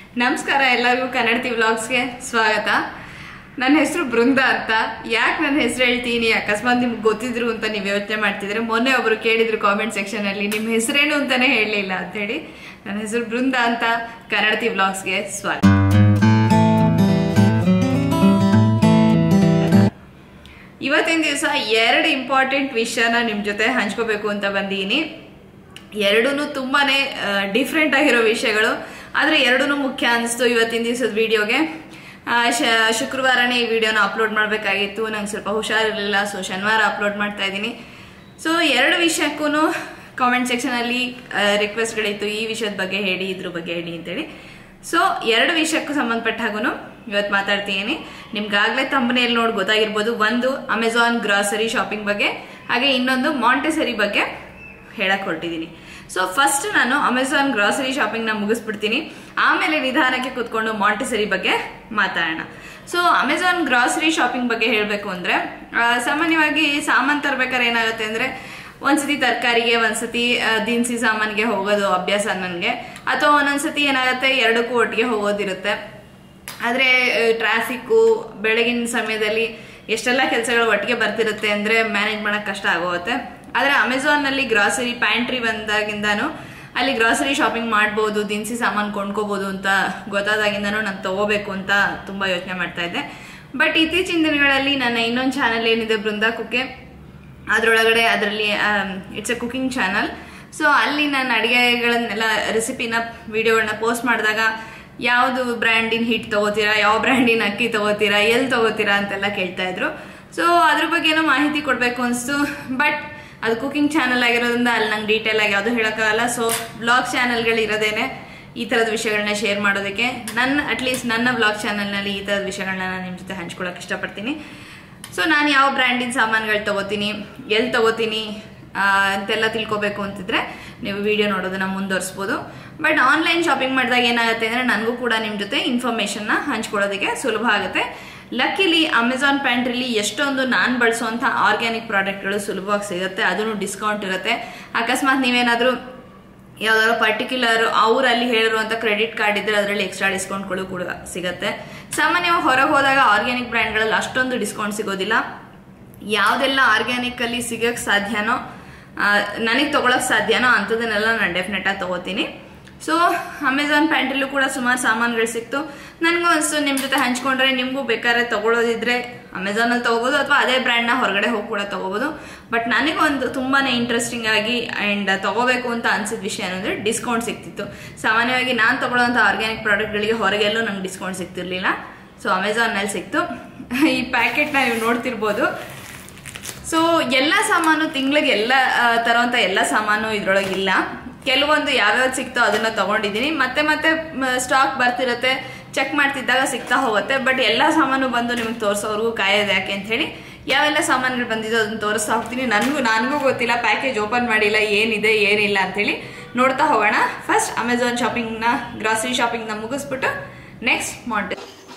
ನಮಸ್ಕಾರ ಎಲ್ಲರಿಗೂ ಕನ್ನಡತಿ ವ್ಲಾಗ್ಸ್ಗೆ ಸ್ವಾಗತ ನನ್ನ ಹೆಸರು ಬೃಂದ ಅಂತ ಯಾಕೆ ನನ್ನ ಹೆಸರು ಹೇಳ್ತೀನಿ ಅಕಸ್ಮಾತ್ ನಿಮ್ಗೆ ಗೊತ್ತಿದ್ರು ಅಂತ ನೀವು ಯೋಚನೆ ಮಾಡ್ತಿದ್ರೆ ಮೊನ್ನೆ ಒಬ್ರು ಕೇಳಿದ್ರು ಕಾಮೆಂಟ್ ಸೆಕ್ಷನ್ ಅಲ್ಲಿ ನಿಮ್ಮ ಹೆಸರೇನು ಅಂತಾನೆ ಹೇಳಲಿಲ್ಲ ಅಂತ ಹೇಳಿ ನನ್ನ ಹೆಸರು ಬೃಂದ ಅಂತ ಕನ್ನಡತಿ ವ್ಲಾಗ್ಸ್ಗೆ ಸ್ವಾಗತ ಇವತ್ತಿನ ದಿವಸ ಎರಡು ಇಂಪಾರ್ಟೆಂಟ್ ವಿಷಯನ ನಿಮ್ಮ ಜೊತೆ ಹಂಚ್ಕೋಬೇಕು ಅಂತ ಬಂದಿದ್ದೀನಿ ಎರಡೂ ತುಂಬಾನೇ ಡಿಫ್ರೆಂಟ್ ಆಗಿರೋ ವಿಷಯಗಳು ಆದರೆ ಎರಡೂ ಮುಖ್ಯ ಅನಿಸ್ತು ಇವತ್ತಿನ ದಿವಸದ ವಿಡಿಯೋಗೆ ಶುಕ್ರವಾರನೇ ಈ ವಿಡಿಯೋನ ಅಪ್ಲೋಡ್ ಮಾಡಬೇಕಾಗಿತ್ತು ನಂಗೆ ಸ್ವಲ್ಪ ಹುಷಾರಿರಲಿಲ್ಲ ಸೊ ಶನಿವಾರ ಅಪ್ಲೋಡ್ ಮಾಡ್ತಾ ಇದ್ದೀನಿ ಸೊ ಎರಡು ವಿಷಯಕ್ಕೂ ಕಾಮೆಂಟ್ ಸೆಕ್ಷನಲ್ಲಿ ರಿಕ್ವೆಸ್ಟ್ಗಳಿತ್ತು ಈ ವಿಷಯದ ಬಗ್ಗೆ ಹೇಳಿ ಇದ್ರ ಬಗ್ಗೆ ಹೇಳಿ ಅಂತೇಳಿ ಸೊ ಎರಡು ವಿಷಯಕ್ಕೂ ಸಂಬಂಧಪಟ್ಟ ಹಾಗೂ ಇವತ್ತು ಮಾತಾಡ್ತೀನಿ ನಿಮ್ಗಾಗಲೇ ತಂಬನೆಯಲ್ಲಿ ನೋಡಿ ಗೊತ್ತಾಗಿರ್ಬೋದು ಒಂದು ಅಮೆಝಾನ್ ಗ್ರಾಸರಿ ಶಾಪಿಂಗ್ ಬಗ್ಗೆ ಹಾಗೆ ಇನ್ನೊಂದು ಮಾಂಟೆಸರಿ ಬಗ್ಗೆ ಹೇಳಕ್ ಹೊರಟಿದ್ದೀನಿ ಸೊ ಫಸ್ಟ್ ನಾನು ಅಮೆಝಾನ್ ಗ್ರಾಸರಿ ಶಾಪಿಂಗ್ನ ಮುಗಿಸ್ಬಿಡ್ತೀನಿ ಆಮೇಲೆ ನಿಧಾನಕ್ಕೆ ಕೂತ್ಕೊಂಡು ಮಾಂಟೆಸರಿ ಬಗ್ಗೆ ಮಾತಾಡೋಣ ಸೊ ಅಮೆಝಾನ್ ಗ್ರಾಸರಿ ಶಾಪಿಂಗ್ ಬಗ್ಗೆ ಹೇಳಬೇಕು ಅಂದ್ರೆ ಆ, ಸಾಮಾನ್ಯವಾಗಿ ಸಾಮಾನು ತರ್ಬೇಕಾದ್ರೆ ಏನಾಗುತ್ತೆ ಅಂದ್ರೆ ಒಂದ್ಸತಿ ತರಕಾರಿಗೆ ಒಂದ್ಸತಿ ಆ, ದಿನಸಿ ಸಾಮಾನಿಗೆ ಹೋಗೋದು ಅಭ್ಯಾಸ ನನಗೆ ಅಥವಾ ಒಂದೊಂದ್ಸತಿ ಏನಾಗುತ್ತೆ ಎರಡಕ್ಕೂ ಒಟ್ಟಿಗೆ ಹೋಗೋದಿರುತ್ತೆ ಆದ್ರೆ ಟ್ರಾಫಿಕ್ಕು ಬೆಳಗಿನ ಸಮಯದಲ್ಲಿ ಎಷ್ಟೆಲ್ಲ ಕೆಲಸಗಳು ಒಟ್ಟಿಗೆ ಬರ್ತಿರುತ್ತೆ ಅಂದ್ರೆ ಮ್ಯಾನೇಜ್ ಮಾಡಕ್ ಕಷ್ಟ ಆಗೋಗುತ್ತೆ ಆದ್ರೆ ಅಮೆಝಾನ್ ನಲ್ಲಿ ಗ್ರಾಸರಿ ಪ್ಯಾಂಟ್ರಿ ಬಂದಾಗಿಂದಾನು ಅಲ್ಲಿ ಗ್ರಾಸರಿ ಶಾಪಿಂಗ್ ಮಾಡ್ಬೋದು ದಿನಸಿ ಸಾಮಾನು ಕೊಂಡ್ಕೋಬಹುದು ಅಂತ ಗೊತ್ತಾದಾಗಿಂದಾನು ನಾನು ತಗೋಬೇಕು ಅಂತ ತುಂಬಾ ಯೋಚನೆ ಮಾಡ್ತಾ ಇದ್ದೆ ಬಟ್ ಇತ್ತೀಚಿನ ದಿನಗಳಲ್ಲಿ ನನ್ನ ಇನ್ನೊಂದು ಚಾನಲ್ ಏನಿದೆ ಬೃಂದಾ ಕುಕ್ಕೆ ಅದರೊಳಗಡೆ ಅದರಲ್ಲಿ it's a cooking channel so ಅಲ್ಲಿ ನಾನು ಅಡುಗೆಗಳನ್ನೆಲ್ಲ ರೆಸಿಪಿನ ವಿಡಿಯೋಗಳನ್ನ ಪೋಸ್ಟ್ ಮಾಡಿದಾಗ ಯಾವುದು ಬ್ರ್ಯಾಂಡಿನ ಹಿಟ್ ತಗೋತೀರಾ ಯಾವ ಬ್ರ್ಯಾಂಡಿನ ಅಕ್ಕಿ ತಗೋತೀರಾ ಎಲ್ಲಿ ತಗೋತೀರಾ ಅಂತೆಲ್ಲ ಕೇಳ್ತಾ ಇದ್ರು ಸೊ ಅದ್ರ ಬಗ್ಗೆ ಏನೋ ಮಾಹಿತಿ ಕೊಡಬೇಕು ಅನಿಸ್ತು ಬಟ್ ಅದು ಕುಕಿಂಗ್ ಚಾನಲ್ ಆಗಿರೋದ್ರಿಂದ ಅಲ್ಲಿ ನಂಗೆ ಡೀಟೇಲ್ ಆಗಿ ಯಾವುದು ಹೇಳೋಕ್ಕಾಗಲ್ಲ ಸೊ ಬ್ಲಾಗ್ ಚಾನಲ್ಗಳು ಇರೋದೇನೆ ಈ ಥರದ ವಿಷಯಗಳನ್ನ ಶೇರ್ ಮಾಡೋದಕ್ಕೆ ನನ್ನ ಅಟ್ಲೀಸ್ಟ್ ನನ್ನ ಬ್ಲಾಗ್ ಚಾನಲ್ನಲ್ಲಿ ಈ ಥರದ ವಿಷಯಗಳನ್ನ ನಾನು ನಿಮ್ಮ ಜೊತೆ ಹಂಚ್ಕೊಳ್ಳೋಕೆ ಇಷ್ಟಪಡ್ತೀನಿ ಸೊ ನಾನು ಯಾವ ಬ್ರ್ಯಾಂಡಿನ ಸಾಮಾನುಗಳು ತಗೋತೀನಿ ಎಲ್ಲಿ ತಗೋತೀನಿ ಆ, ಅಂತೆಲ್ಲ ತಿಳ್ಕೊಬೇಕು ಅಂತಿದ್ರೆ ನೀವು ವಿಡಿಯೋ ನೋಡೋದನ್ನ ಮುಂದುವರಿಸ್ಬೋದು ಬಟ್ ಆನ್ಲೈನ್ ಶಾಪಿಂಗ್ ಮಾಡಿದಾಗ ಏನಾಗುತ್ತೆ ಅಂದರೆ ನನಗೂ ಕೂಡ ನಿಮ್ಮ ಜೊತೆ ಇನ್ಫಾರ್ಮೇಷನ್ನ ಹಂಚ್ಕೊಳ್ಳೋದಕ್ಕೆ ಸುಲಭ ಆಗುತ್ತೆ ಲಕ್ಕಿಲಿ ಅಮೆಝಾನ್ ಪ್ಯಾಂಟ್ರಿಲಿ ಎಷ್ಟೊಂದು ನಾನು ಬಳಸುವಂಥ ಆರ್ಗ್ಯಾನಿಕ್ ಪ್ರಾಡಕ್ಟ್ಗಳು ಸುಲಭವಾಗಿ ಸಿಗುತ್ತೆ ಅದನ್ನು ಡಿಸ್ಕೌಂಟ್ ಇರುತ್ತೆ ಅಕಸ್ಮಾತ್ ನೀವೇನಾದರೂ ಯಾವ್ದಾದ್ರು ಪರ್ಟಿಕ್ಯುಲರ್ ಅವ್ರು ಅಲ್ಲಿ ಹೇಳಿರುವಂತ ಕ್ರೆಡಿಟ್ ಕಾರ್ಡ್ ಇದ್ರೆ ಅದರಲ್ಲಿ ಎಕ್ಸ್ಟ್ರಾ ಡಿಸ್ಕೌಂಟ್ಗಳು ಕೂಡ ಸಿಗುತ್ತೆ ಸಾಮಾನ್ಯವಾಗಿ ಹೊರಗೆ ಹೋದಾಗ ಆರ್ಗ್ಯಾನಿಕ್ ಬ್ರ್ಯಾಂಡ್ಗಳಲ್ಲಿ ಅಷ್ಟೊಂದು ಡಿಸ್ಕೌಂಟ್ ಸಿಗೋದಿಲ್ಲ ಯಾವುದೆಲ್ಲ ಆರ್ಗ್ಯಾನಿಕ್ ಅಲ್ಲಿ ಸಿಗಕ್ಕೆ ಸಾಧ್ಯನೋ ನನಗೆ ತಗೊಳಕ್ ಸಾಧ್ಯನೋ ಅಂಥದನ್ನೆಲ್ಲ ನಾನು ಡೆಫಿನೆಟ್ ಆಗಿ ತಗೋತೀನಿ ಸೊ ಅಮೆಝಾನ್ ಪ್ಯಾಂಟ್ರಿಲೂ ಕೂಡ ಸುಮಾರು ಸಾಮಾನುಗಳು ಸಿಕ್ತು ನನಗೂ ಅನಿಸ್ತು ನಿಮ್ಮ ಜೊತೆ ಹಂಚ್ಕೊಂಡ್ರೆ ನಿಮಗೂ ಬೇಕಾದ್ರೆ ತಗೊಳ್ಳೋದಿದ್ರೆ ಅಮೆಝಾನಲ್ಲಿ ತಗೋಬೋದು ಅಥವಾ ಅದೇ ಬ್ರ್ಯಾಂಡ್ನ ಹೊರಗಡೆ ಹೋಗಿ ಕೂಡ ತಗೋಬೋದು ಬಟ್ ನನಗೆ ಒಂದು ತುಂಬಾನೇ ಇಂಟ್ರೆಸ್ಟಿಂಗ್ ಆಗಿ ಆ್ಯಂಡ್ ತಗೋಬೇಕು ಅಂತ ಅನ್ಸಿದ ವಿಷಯ ಏನಂದ್ರೆ ಡಿಸ್ಕೌಂಟ್ ಸಿಕ್ತಿತ್ತು ಸಾಮಾನ್ಯವಾಗಿ ನಾನು ತಗೊಳ್ಳೋಂಥ ಆರ್ಗ್ಯಾನಿಕ್ ಪ್ರಾಡಕ್ಟ್ಗಳಿಗೆ ಹೊರಗೆಲ್ಲೂ ನಂಗೆ ಡಿಸ್ಕೌಂಟ್ ಸಿಗ್ತಿರ್ಲಿಲ್ಲ ಸೊ ಅಮೆಝಾನ್ನಲ್ಲಿ ಸಿಕ್ತು ಈ ಪ್ಯಾಕೆಟ್ನ ನೀವು ನೋಡ್ತಿರ್ಬೋದು ಸೊ ಎಲ್ಲ ಸಾಮಾನು ತಿಂಗಳಿಗೆ ಎಲ್ಲ ಆ, ತರೋಂಥ ಎಲ್ಲ ಸಾಮಾನು ಇದ್ರೊಳಗೆ ಇಲ್ಲ ಕೆಲವೊಂದು ಯಾವ್ಯಾವ್ದು ಸಿಕ್ತೋ ಅದನ್ನ ತಗೊಂಡಿದ್ದೀನಿ ಮತ್ತೆ ಮತ್ತೆ ಸ್ಟಾಕ್ ಬರ್ತಿರತ್ತೆ ಚೆಕ್ ಮಾಡ್ತಿದ್ದಾಗ ಸಿಗ್ತಾ ಹೋಗುತ್ತೆ ಬಟ್ ಎಲ್ಲ ಸಾಮಾನು ಬಂದು ನಿಮಗೆ ತೋರಿಸೋರ್ಗೂ ಕಾಯೋದು ಯಾಕೆ ಅಂತ ಹೇಳಿ ಯಾವೆಲ್ಲ ಸಾಮಾನುಗಳು ಬಂದಿದೆ ಅದನ್ನ ತೋರಿಸ್ತಾ ಹೋಗ್ತೀನಿ ನನಗೂ ನನಗೂ ಗೊತ್ತಿಲ್ಲ ಪ್ಯಾಕೇಜ್ ಓಪನ್ ಮಾಡಿಲ್ಲ ಏನಿದೆ ಏನಿಲ್ಲ ಅಂತೇಳಿ ನೋಡ್ತಾ ಹೋಗೋಣ ಫಸ್ಟ್ ಅಮೆಝಾನ್ ಶಾಪಿಂಗ್ನ ಗ್ರಾಸರಿ ಶಾಪಿಂಗ್ನ ಮುಗಿಸ್ಬಿಟ್ಟು ನೆಕ್ಸ್ಟ್ ಮಾಂಟೆ